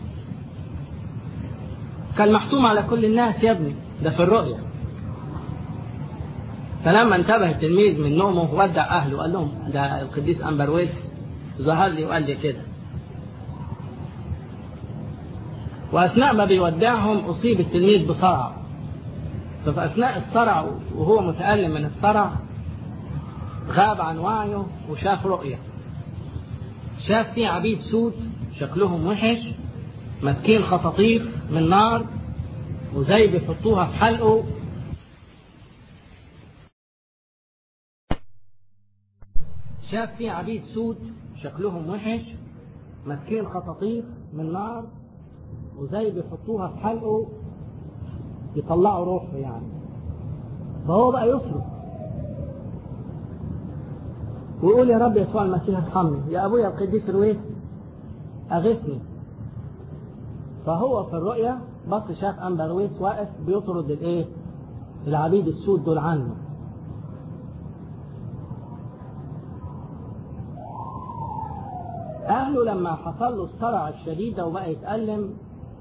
[SPEAKER 1] كان محتوم على كل الناس يا ابني ده في الرؤيا فلما انتبه التلميذ من نومه ودع أهله وقال لهم ده القديس أمبرويس ظهر لي وقال لي كده وأثناء ما بيودعهم أصيب التلميذ بصرع ففي أثناء الصرع وهو متألم من الصرع غاب عن وعيه وشاف رؤية شاف فيه عبيد سود شكلهم وحش ماسكين خطاطيف من نار وزي بيحطوها في حلقه شاف فيه عبيد سود شكلهم وحش ماسكين خطاطيف من نار وزي بيحطوها في حلقه يطلعوا روحه يعني فهو بقى يصرخ ويقول يا رب يسوع المسيح ارحمني يا ابويا القديس رويس اغثني فهو في الرؤيا بص شاف امبرويس واقف بيطرد الايه العبيد السود دول عنه اهله لما حصل له الصرع الشديد ده وبقى يتألم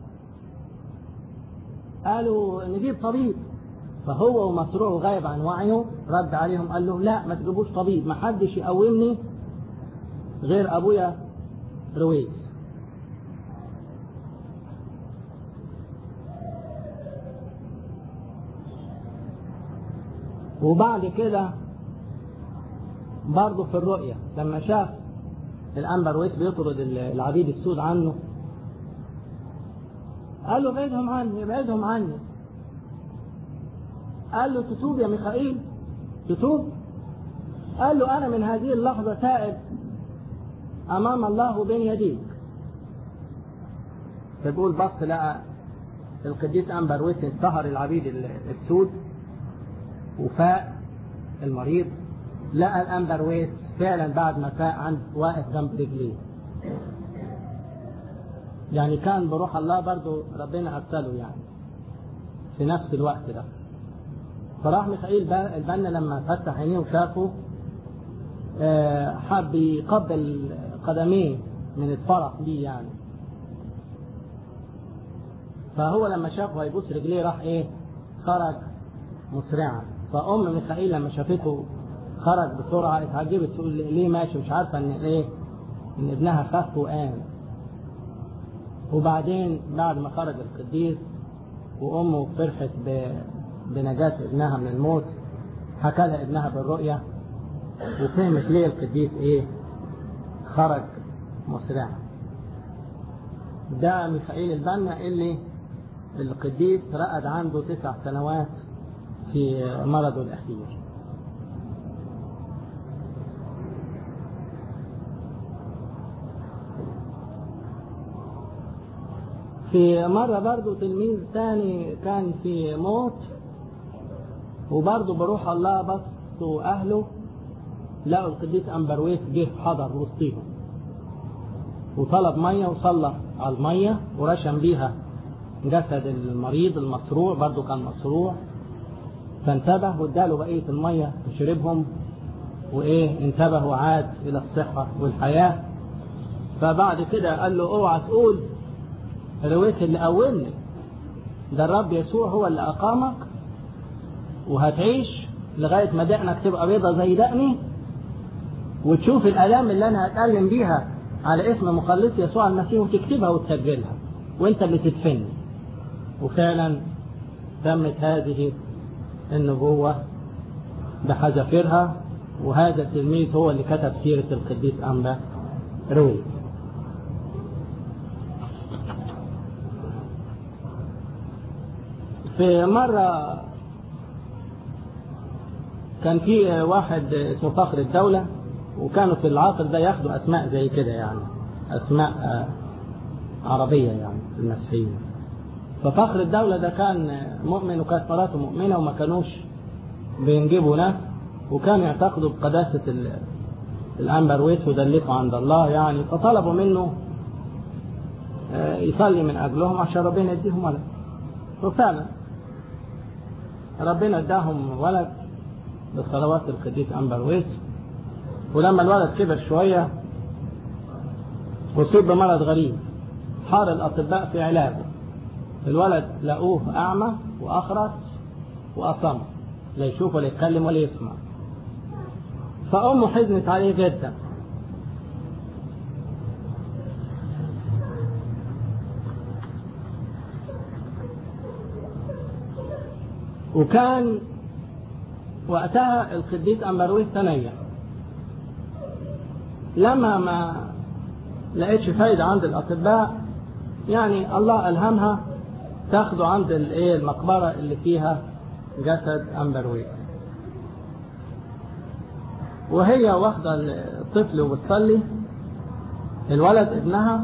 [SPEAKER 1] قالوا نجيب طبيب فهو ومسروع غايب عن وعيه رد عليهم قال لهم لا ما تجيبوش طبيب ما حدش يقومني غير ابويا رويس وبعد كده برضه في الرؤية لما شاف الأنبر ويس بيطرد العبيد السود عنه قال له ابعدهم عني ابعدهم عني قال له تتوب يا ميخائيل تتوب قال له أنا من هذه اللحظة تائب أمام الله بين يديك فبيقول بص لقى القديس أنبر ويس انتهر العبيد السود وفاق المريض لقى الأنبر ويس فعلا بعد ما فاق عند واقف جنب رجليه يعني كان بروح الله برضو ربنا أرسله يعني في نفس الوقت ده فراح ميخائيل البنا لما فتح عينيه وشافه حب يقبل قدميه من الفرح ليه يعني فهو لما شافه هيبوس رجليه راح ايه خرج مسرعا فأم ميخائيل لما شافته خرج بسرعة اتعجبت تقول ليه ماشي مش عارفة ان ايه ان ابنها خف وقام وبعدين بعد ما خرج القديس وامه فرحت بنجاة ابنها من الموت حكى لها ابنها بالرؤية وفهمت ليه القديس ايه خرج مسرعا ده ميخائيل البنا اللي القديس رقد عنده تسع سنوات في مرضه الأخير في مرة برضو تلميذ تاني كان في موت وبرضو بروح الله بصوا أهله لقوا القديس أمبرويس جه حضر وسطيهم وطلب مية وصلى على المية ورشم بيها جسد المريض المصروع برضو كان مصروع فانتبه واداله بقية المية وشربهم وإيه انتبه وعاد إلى الصحة والحياة فبعد كده قال له اوعى تقول رويت اللي قومني ده الرب يسوع هو اللي أقامك وهتعيش لغاية ما دقنك تبقى بيضة زي دقني وتشوف الآلام اللي أنا هتألم بيها على اسم مخلص يسوع المسيح وتكتبها وتسجلها وانت اللي تدفني وفعلا تمت هذه النبوة بحذافيرها وهذا التلميذ هو اللي كتب سيرة القديس أنبا رويس في مرة كان في واحد اسمه فخر الدولة وكانوا في العصر ده ياخدوا أسماء زي كده يعني أسماء عربية يعني في المسيحيين ففخر الدولة ده كان مؤمن وكانت مراته مؤمنة وما كانوش بينجبوا ناس وكانوا يعتقدوا بقداسة الأنبرويس ودلته عند الله يعني فطلبوا منه يصلي من أجلهم عشان ربنا يديهم ولد وفعلا ربنا اداهم ولد بصلوات القديس أنبرويس ولما الولد كبر شوية أصيب بمرض غريب حار الأطباء في علاجه الولد لقوه أعمى وأخرس وأصم لا يشوف ولا يتكلم ولا يسمع فأمه حزنت عليه جدا وكان وقتها القديس أمبرويس تنيا لما ما لقيتش فايدة عند الأطباء يعني الله ألهمها تاخده عند الايه المقبرة اللي فيها جسد أمبرويس وهي واخدة الطفل وبتصلي الولد ابنها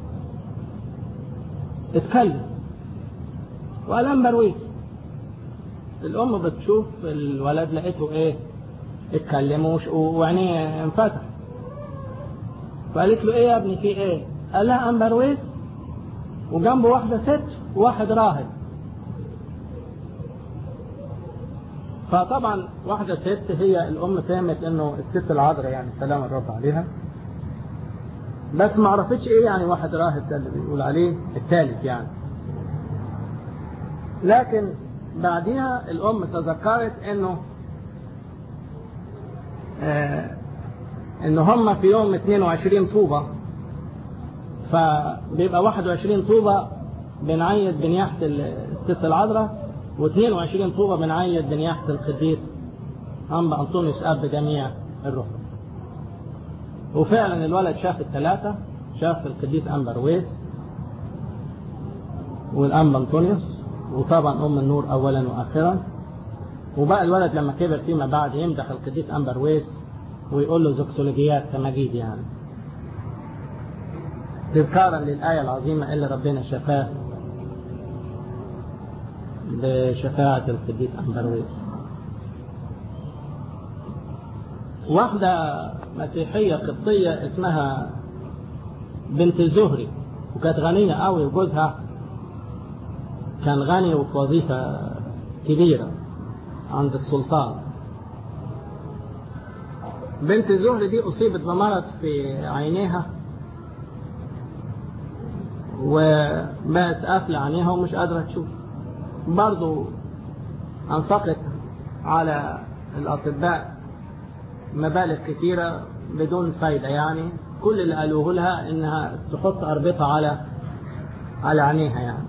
[SPEAKER 1] اتكلم وقال أمبرويس الأم بتشوف الولد لقيته ايه اتكلم وعينيه انفتح فقالت له ايه يا ابني في ايه قال لها أمبرويس وجنبه واحدة ست وواحد راهب فطبعا واحدة ست هي الأم فهمت إنه الست العذراء يعني سلام الرب عليها بس ما عرفتش إيه يعني واحد راهب ده اللي بيقول عليه الثالث يعني لكن بعدها الأم تذكرت إنه آه إنه هم في يوم 22 طوبة فبيبقى 21 طوبة بنعيد بنياحة الست العذراء و22 طوبة بنعيد بنياحة القديس أنبا أنطونيوس أب جميع الرسل وفعلا الولد شاف الثلاثة شاف القديس أنبا رويس والأنبا أنطونيوس وطبعا أم النور أولا وآخرا وبقى الولد لما كبر فيما بعد يمدح القديس أنبا رويس ويقول له زوكسولوجيات كمجيد يعني تذكارا للآية العظيمة اللي ربنا شفاه بشفاعة القديس أمبرويس واحدة مسيحية قبطية اسمها بنت الزهري وكانت غنية قوي وجوزها كان غني وفي وظيفة كبيرة عند السلطان بنت الزهري دي أصيبت بمرض في عينيها وبقت قافلة عينيها ومش قادرة تشوف برضو أنفقت على الأطباء مبالغ كثيرة بدون فايدة يعني كل اللي قالوه لها إنها تحط أربطة على على عينيها يعني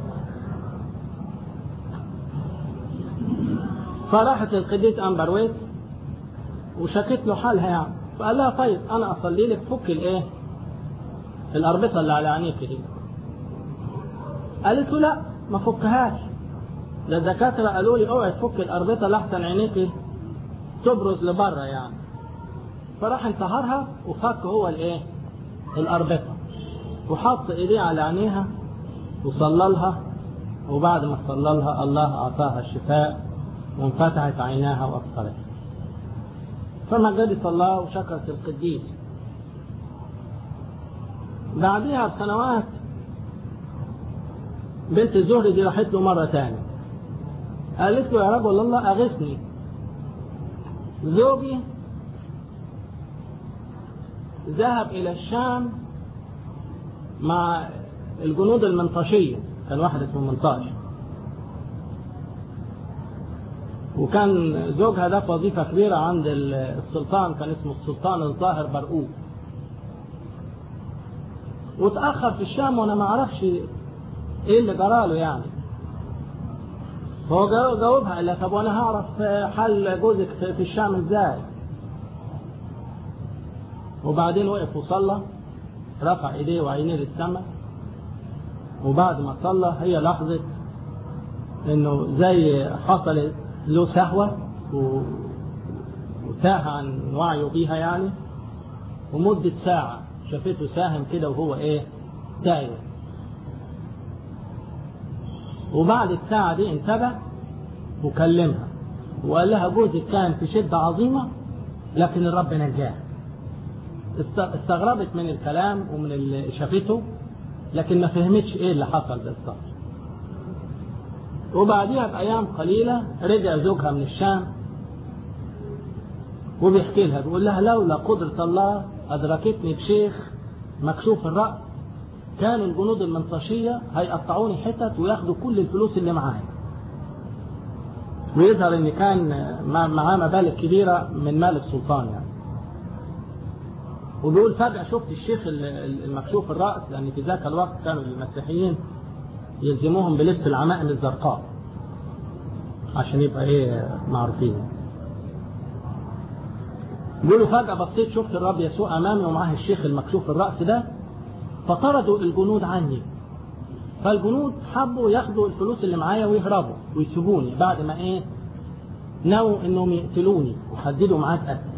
[SPEAKER 1] فراحت القديس أمبرويت وشكت له حالها يعني فقال لها طيب أنا أصلي لك فك الإيه الأربطة اللي على عينيك دي قالت له لا ما فكهاش ده الدكاترة قالوا لي اوعي تفك الأربطة لحسن عينيك تبرز لبره يعني فراح انتهرها وفك هو الايه الأربطة وحط ايديه على عينيها وصلى لها وبعد ما صلى لها الله أعطاها الشفاء وانفتحت عيناها وأبصرت فمجدت الله وشكرت القديس بعدها بسنوات بنت الزهري دي راحت له مرة تاني قالت له يا رجل الله أغثني زوجي ذهب إلى الشام مع الجنود المنطشية كان واحد اسمه منطاش وكان زوجها ده في وظيفة كبيرة عند السلطان كان اسمه السلطان الظاهر برقوق وتأخر في الشام وأنا ما أعرفش إيه اللي جراله يعني هو جاوبها قال لها طب وأنا هعرف حل جوزك في الشام إزاي وبعدين وقف وصلى رفع ايديه وعينيه للسماء وبعد ما صلى هي لاحظت انه زي حصلت له سهوة وتاه عن وعيه بيها يعني ومدة ساعة شافته ساهم كده وهو ايه تايه وبعد الساعة دي انتبه وكلمها وقال لها جوزك كان في شدة عظيمة لكن الرب نجاه استغربت من الكلام ومن اللي شافته لكن ما فهمتش ايه اللي حصل بالظبط وبعديها بأيام قليلة رجع زوجها من الشام وبيحكي لها بيقول لها لولا قدرة الله أدركتني بشيخ مكشوف الرأس كانوا الجنود المنطشية هيقطعوني حتت وياخدوا كل الفلوس اللي معايا ويظهر ان كان معاه مبالغ كبيرة من مال السلطان يعني وبيقول فجأة شفت الشيخ المكشوف الرأس لأن في ذاك الوقت كانوا المسيحيين يلزموهم بلبس العمائم الزرقاء عشان يبقى ايه معروفين بيقولوا فجأة بصيت شفت الرب يسوع أمامي ومعاه الشيخ المكشوف الرأس ده فطردوا الجنود عني فالجنود حبوا ياخدوا الفلوس اللي معايا ويهربوا ويسيبوني بعد ما ايه نووا انهم يقتلوني وحددوا معاد قتل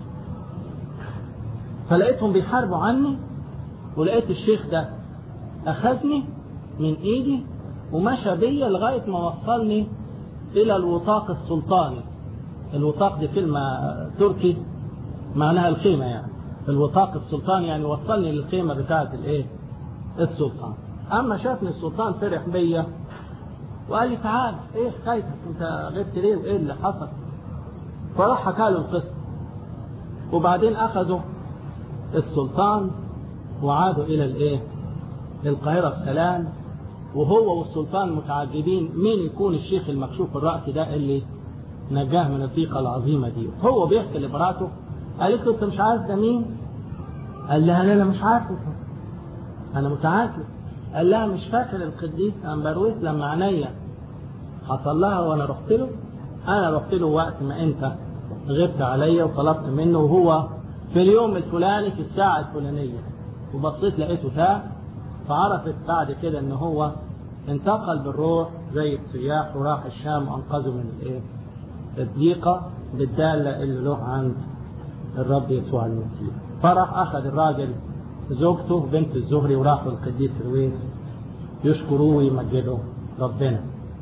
[SPEAKER 1] فلقيتهم بيحاربوا عني ولقيت الشيخ ده اخذني من ايدي ومشى بيا لغايه ما وصلني الى الوطاق السلطاني الوطاق دي كلمه تركي معناها الخيمه يعني الوطاق السلطاني يعني وصلني للخيمه بتاعه الايه السلطان اما شافني السلطان فرح بيا وقال لي تعال ايه حكايتك انت غبت ليه وايه اللي حصل فراح حكى له القصه وبعدين اخذوا السلطان وعادوا الى الايه القاهره بسلام وهو والسلطان متعجبين مين يكون الشيخ المكشوف الراس ده اللي نجاه من الضيقه العظيمه دي هو بيحكي لمراته قالت له انت مش عارف ده مين قال لها انا مش عارفه انا متعجب قال لها مش فاكر القديس أمبرويس لما عينيا حصل لها وانا رحت له انا رحت له وقت ما انت غبت عليا وطلبت منه وهو في اليوم الفلاني في الساعة الفلانية وبصيت لقيته تاه فعرفت بعد كده ان هو انتقل بالروح زي السياح وراح الشام وانقذه من الايه الضيقة بالدالة اللي له عند الرب يسوع المسيح فراح اخذ الراجل زوجته بنت الزهري وراحوا القديس رويس يشكروه ويمجدوا ربنا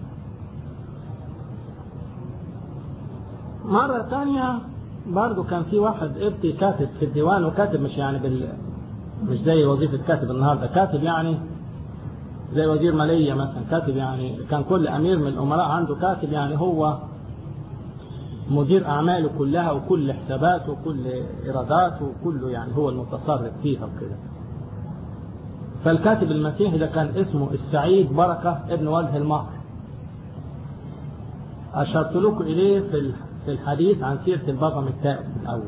[SPEAKER 1] مرة ثانية برضه كان في واحد ابتي كاتب في الديوان وكاتب مش يعني بال مش زي وظيفة كاتب النهارده كاتب يعني زي وزير مالية مثلا كاتب يعني كان كل أمير من الأمراء عنده كاتب يعني هو مدير أعماله كلها وكل حساباته وكل إيراداته وكله يعني هو المتصرف فيها وكده فالكاتب المسيحي ده كان اسمه السعيد بركة ابن وجه المهر أشرت لكم إليه في في الحديث عن سيرة البغم التائب الأول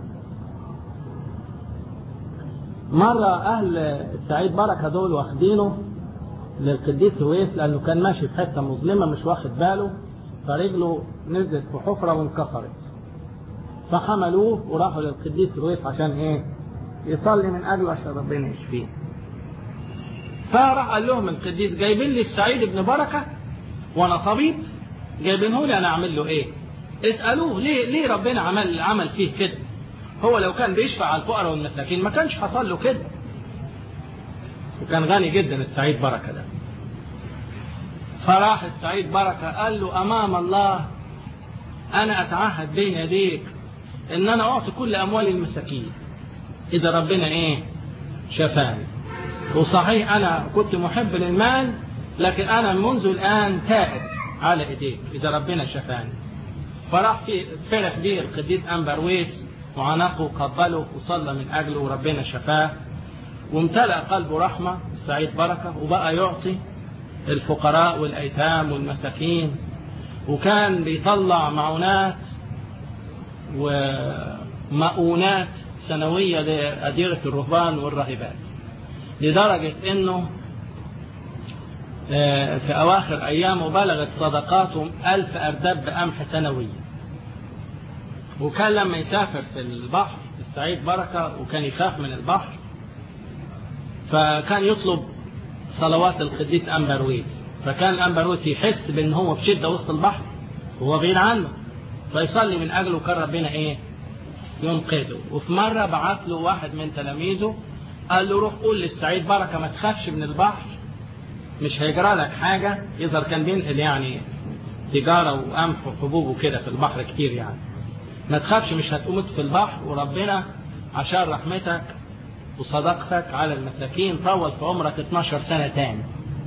[SPEAKER 1] مرة أهل السعيد بركة دول واخدينه للقديس رويس لأنه كان ماشي في حتة مظلمة مش واخد باله فرجله نزلت في حفرة وانكسرت فحملوه وراحوا للقديس رويس عشان ايه يصلي من اجله عشان ربنا يشفيه فراح قال لهم القديس جايبين لي السعيد ابن بركة وانا طبيب جايبينه لي انا اعمل له ايه اسألوه ليه ليه ربنا عمل عمل فيه كده هو لو كان بيشفع على الفقراء والمساكين ما كانش حصل له كده وكان غني جدا السعيد بركة ده فراح السعيد بركة قال له أمام الله أنا أتعهد بين يديك إن أنا أعطي كل أموال المساكين إذا ربنا إيه شفاني وصحيح أنا كنت محب للمال لكن أنا منذ الآن تائب على إيديك إذا ربنا شفاني فراح في فرح به القديس أنبرويس وعنقه قبله وصلى من أجله وربنا شفاه وامتلأ قلبه رحمة السعيد بركة وبقى يعطي الفقراء والأيتام والمساكين وكان بيطلع معونات ومؤونات سنوية لأديرة الرهبان والراهبات لدرجة انه في اواخر ايامه بلغت صدقاتهم الف اردب قمح سنويا وكان لما يسافر في البحر السعيد بركة وكان يخاف من البحر فكان يطلب صلوات القديس أمبرويس فكان أمبرويس يحس بأن هو في شدة وسط البحر وهو بعيد عنه فيصلي من أجله كان ربنا إيه ينقذه وفي مرة بعت له واحد من تلاميذه قال له روح قول للسعيد بركة ما تخافش من البحر مش هيجرى لك حاجة يظهر كان بينقل يعني تجارة وقمح وحبوب وكده في البحر كتير يعني ما تخافش مش هتقوم في البحر وربنا عشان رحمتك وصداقتك على المساكين طول في عمرك 12 سنة تاني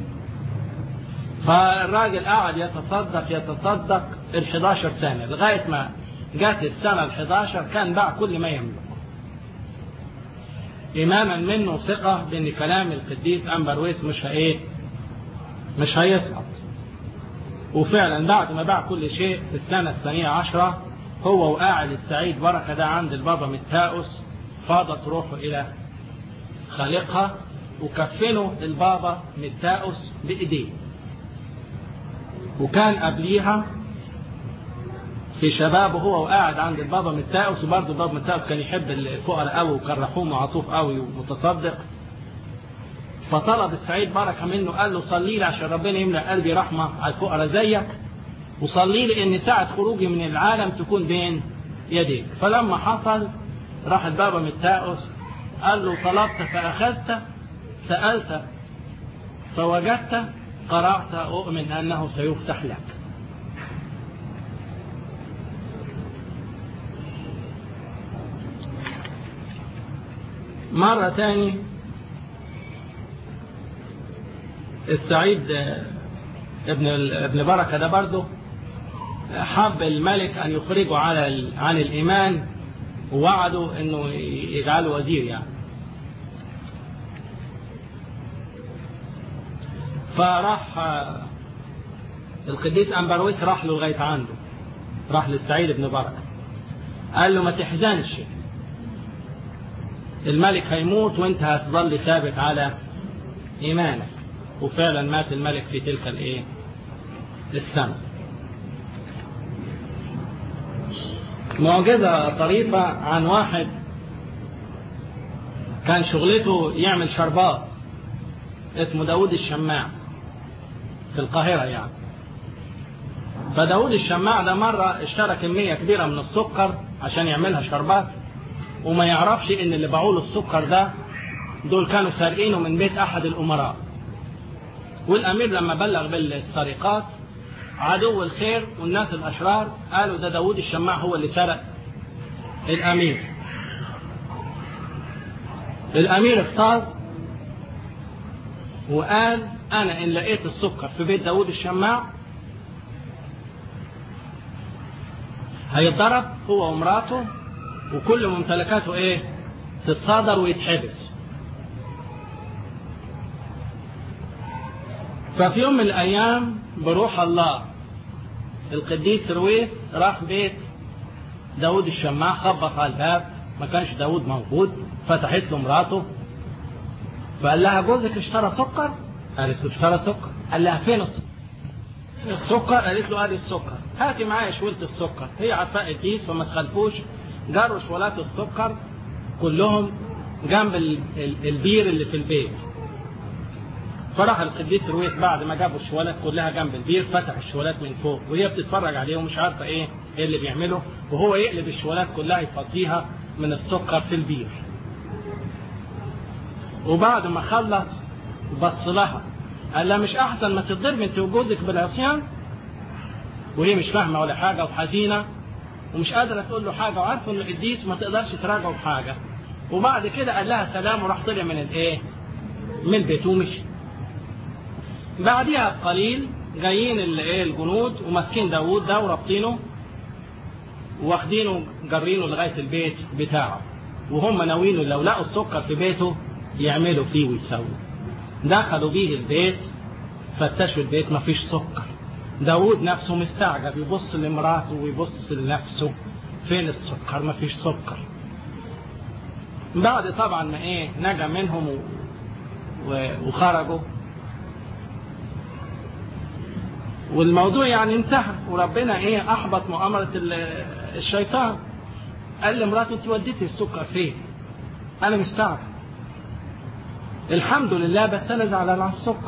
[SPEAKER 1] فالراجل قعد يتصدق يتصدق ال 11 سنة لغاية ما جات السنة ال 11 كان باع كل ما يملك إماما منه ثقة بأن كلام القديس أمبرويس مش هإيه مش هيسقط وفعلا بعد ما باع كل شيء في السنة الثانية عشرة هو وقاعد السعيد بركة ده عند البابا متاؤس فاضت روحه إلى خالقها وكفنه البابا متاؤس بإيديه وكان قبليها في شبابه هو وقاعد عند البابا متاؤس وبرضه البابا متاؤس كان يحب الفقراء قوي وكان رحوم وعطوف قوي ومتصدق فطلب السعيد بركة منه قال له صلي لي عشان ربنا يملأ قلبي رحمة على الفقراء زيك وصلي لي ان ساعة خروجي من العالم تكون بين يديك فلما حصل راح البابا متاؤس قال له طلبت فأخذت سألت فوجدت قرأت أؤمن أنه سيفتح لك مرة تاني السعيد ابن ابن بركة ده برضه حب الملك أن يخرجه على عن الإيمان ووعده أنه يجعله وزير يعني فراح القديس أمبرويس راح له لغاية عنده راح للسعيد بن بركة قال له ما تحزنش الملك هيموت وانت هتظل ثابت على إيمانك وفعلا مات الملك في تلك الايه السنة معجزة طريفة عن واحد كان شغلته يعمل شربات اسمه داود الشماع في القاهرة يعني فداود الشماع ده مرة اشترى كمية كبيرة من السكر عشان يعملها شربات وما يعرفش ان اللي باعوا له السكر ده دول كانوا سارقينه من بيت احد الامراء والامير لما بلغ بالسرقات عدو الخير والناس الاشرار قالوا ده داود الشماع هو اللي سرق الامير الامير افترض وقال انا ان لقيت السكر في بيت داود الشماع هيتضرب هو ومراته وكل ممتلكاته ايه تتصادر ويتحبس ففي يوم من الايام بروح الله القديس رويس راح بيت داود الشماع خبط على الباب ما كانش داود موجود فتحت له مراته فقال لها جوزك اشترى سكر قالت له اشترى سكر قال لها فين السكر السكر قالت له ادي السكر هاتي معايا شوية السكر هي عفاء الكيس فما تخلفوش جروا شوالات السكر كلهم جنب البير اللي في البيت فراح القديس رويس بعد ما جابوا الشوالات كلها جنب البير فتح الشوالات من فوق وهي بتتفرج عليه ومش عارفه ايه ايه اللي بيعمله وهو يقلب الشوالات كلها يفضيها من السكر في البير وبعد ما خلص بص لها قال لها مش احسن ما تتضرب انت وجوزك بالعصيان وهي مش فاهمه ولا حاجه وحزينه ومش قادره تقول له حاجه وعارفه انه قديس ما تقدرش تراجعه بحاجه وبعد كده قال لها سلام وراح طلع من الايه؟ من البيت ومشي. بعديها بقليل جايين الايه الجنود وماسكين داوود ده ورابطينه واخدينه جارينه لغايه البيت بتاعه وهم ناويين لو لقوا السكر في بيته يعملوا فيه ويسووا. دخلوا بيه البيت فتشوا البيت مفيش سكر. داوود نفسه مستعجب يبص لمراته ويبص لنفسه فين السكر مفيش سكر بعد طبعا ما ايه نجا منهم و... و... وخرجوا والموضوع يعني انتهى وربنا ايه احبط مؤامرة الشيطان قال لمراته انت وديتي السكر فين انا مستعجب الحمد لله بس انا زعلان على السكر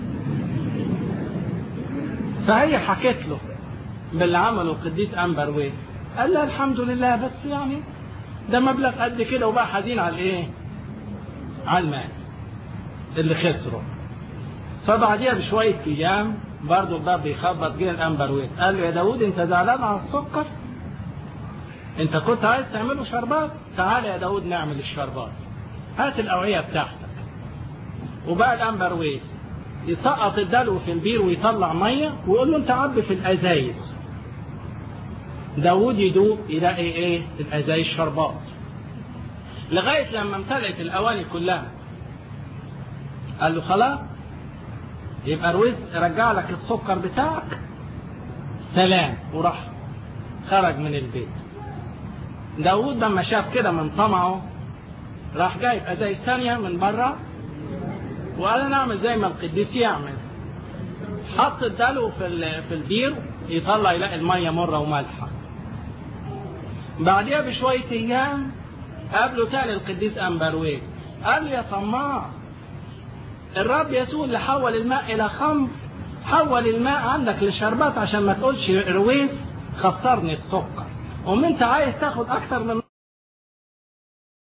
[SPEAKER 1] فهي حكت له باللي عمله القديس انبر ويت قال لها الحمد لله بس يعني ده مبلغ قد كده وبقى حزين على الايه؟ على المال اللي خسره فبعديها بشويه ايام برضه الباب بيخبط جه الانبر ويت قال له يا داوود انت زعلان على السكر؟ انت كنت عايز تعمله شربات؟ تعال يا داوود نعمل الشربات هات الاوعيه بتاعتك وبقى الانبر ويت يسقط الدلو في البير ويطلع ميه ويقول له انت عبي في الازايز داوود يدوق يلاقي ايه الازايز شربات لغايه لما امتلأت الاواني كلها قال له خلاص يبقى رويز رجع لك السكر بتاعك سلام وراح خرج من البيت داوود لما شاف كده من طمعه راح جايب ازايز ثانيه من بره وقال انا اعمل زي ما القديس يعمل حط الدلو في في البير يطلع يلاقي الميه مره ومالحه بعديها بشويه ايام قابله تاني القديس امبرويه قال له يا طماع الرب يسوع اللي حول الماء الى خمر حول الماء عندك لشربات عشان ما تقولش رويس خسرني السكر وما انت عايز تاخد اكتر من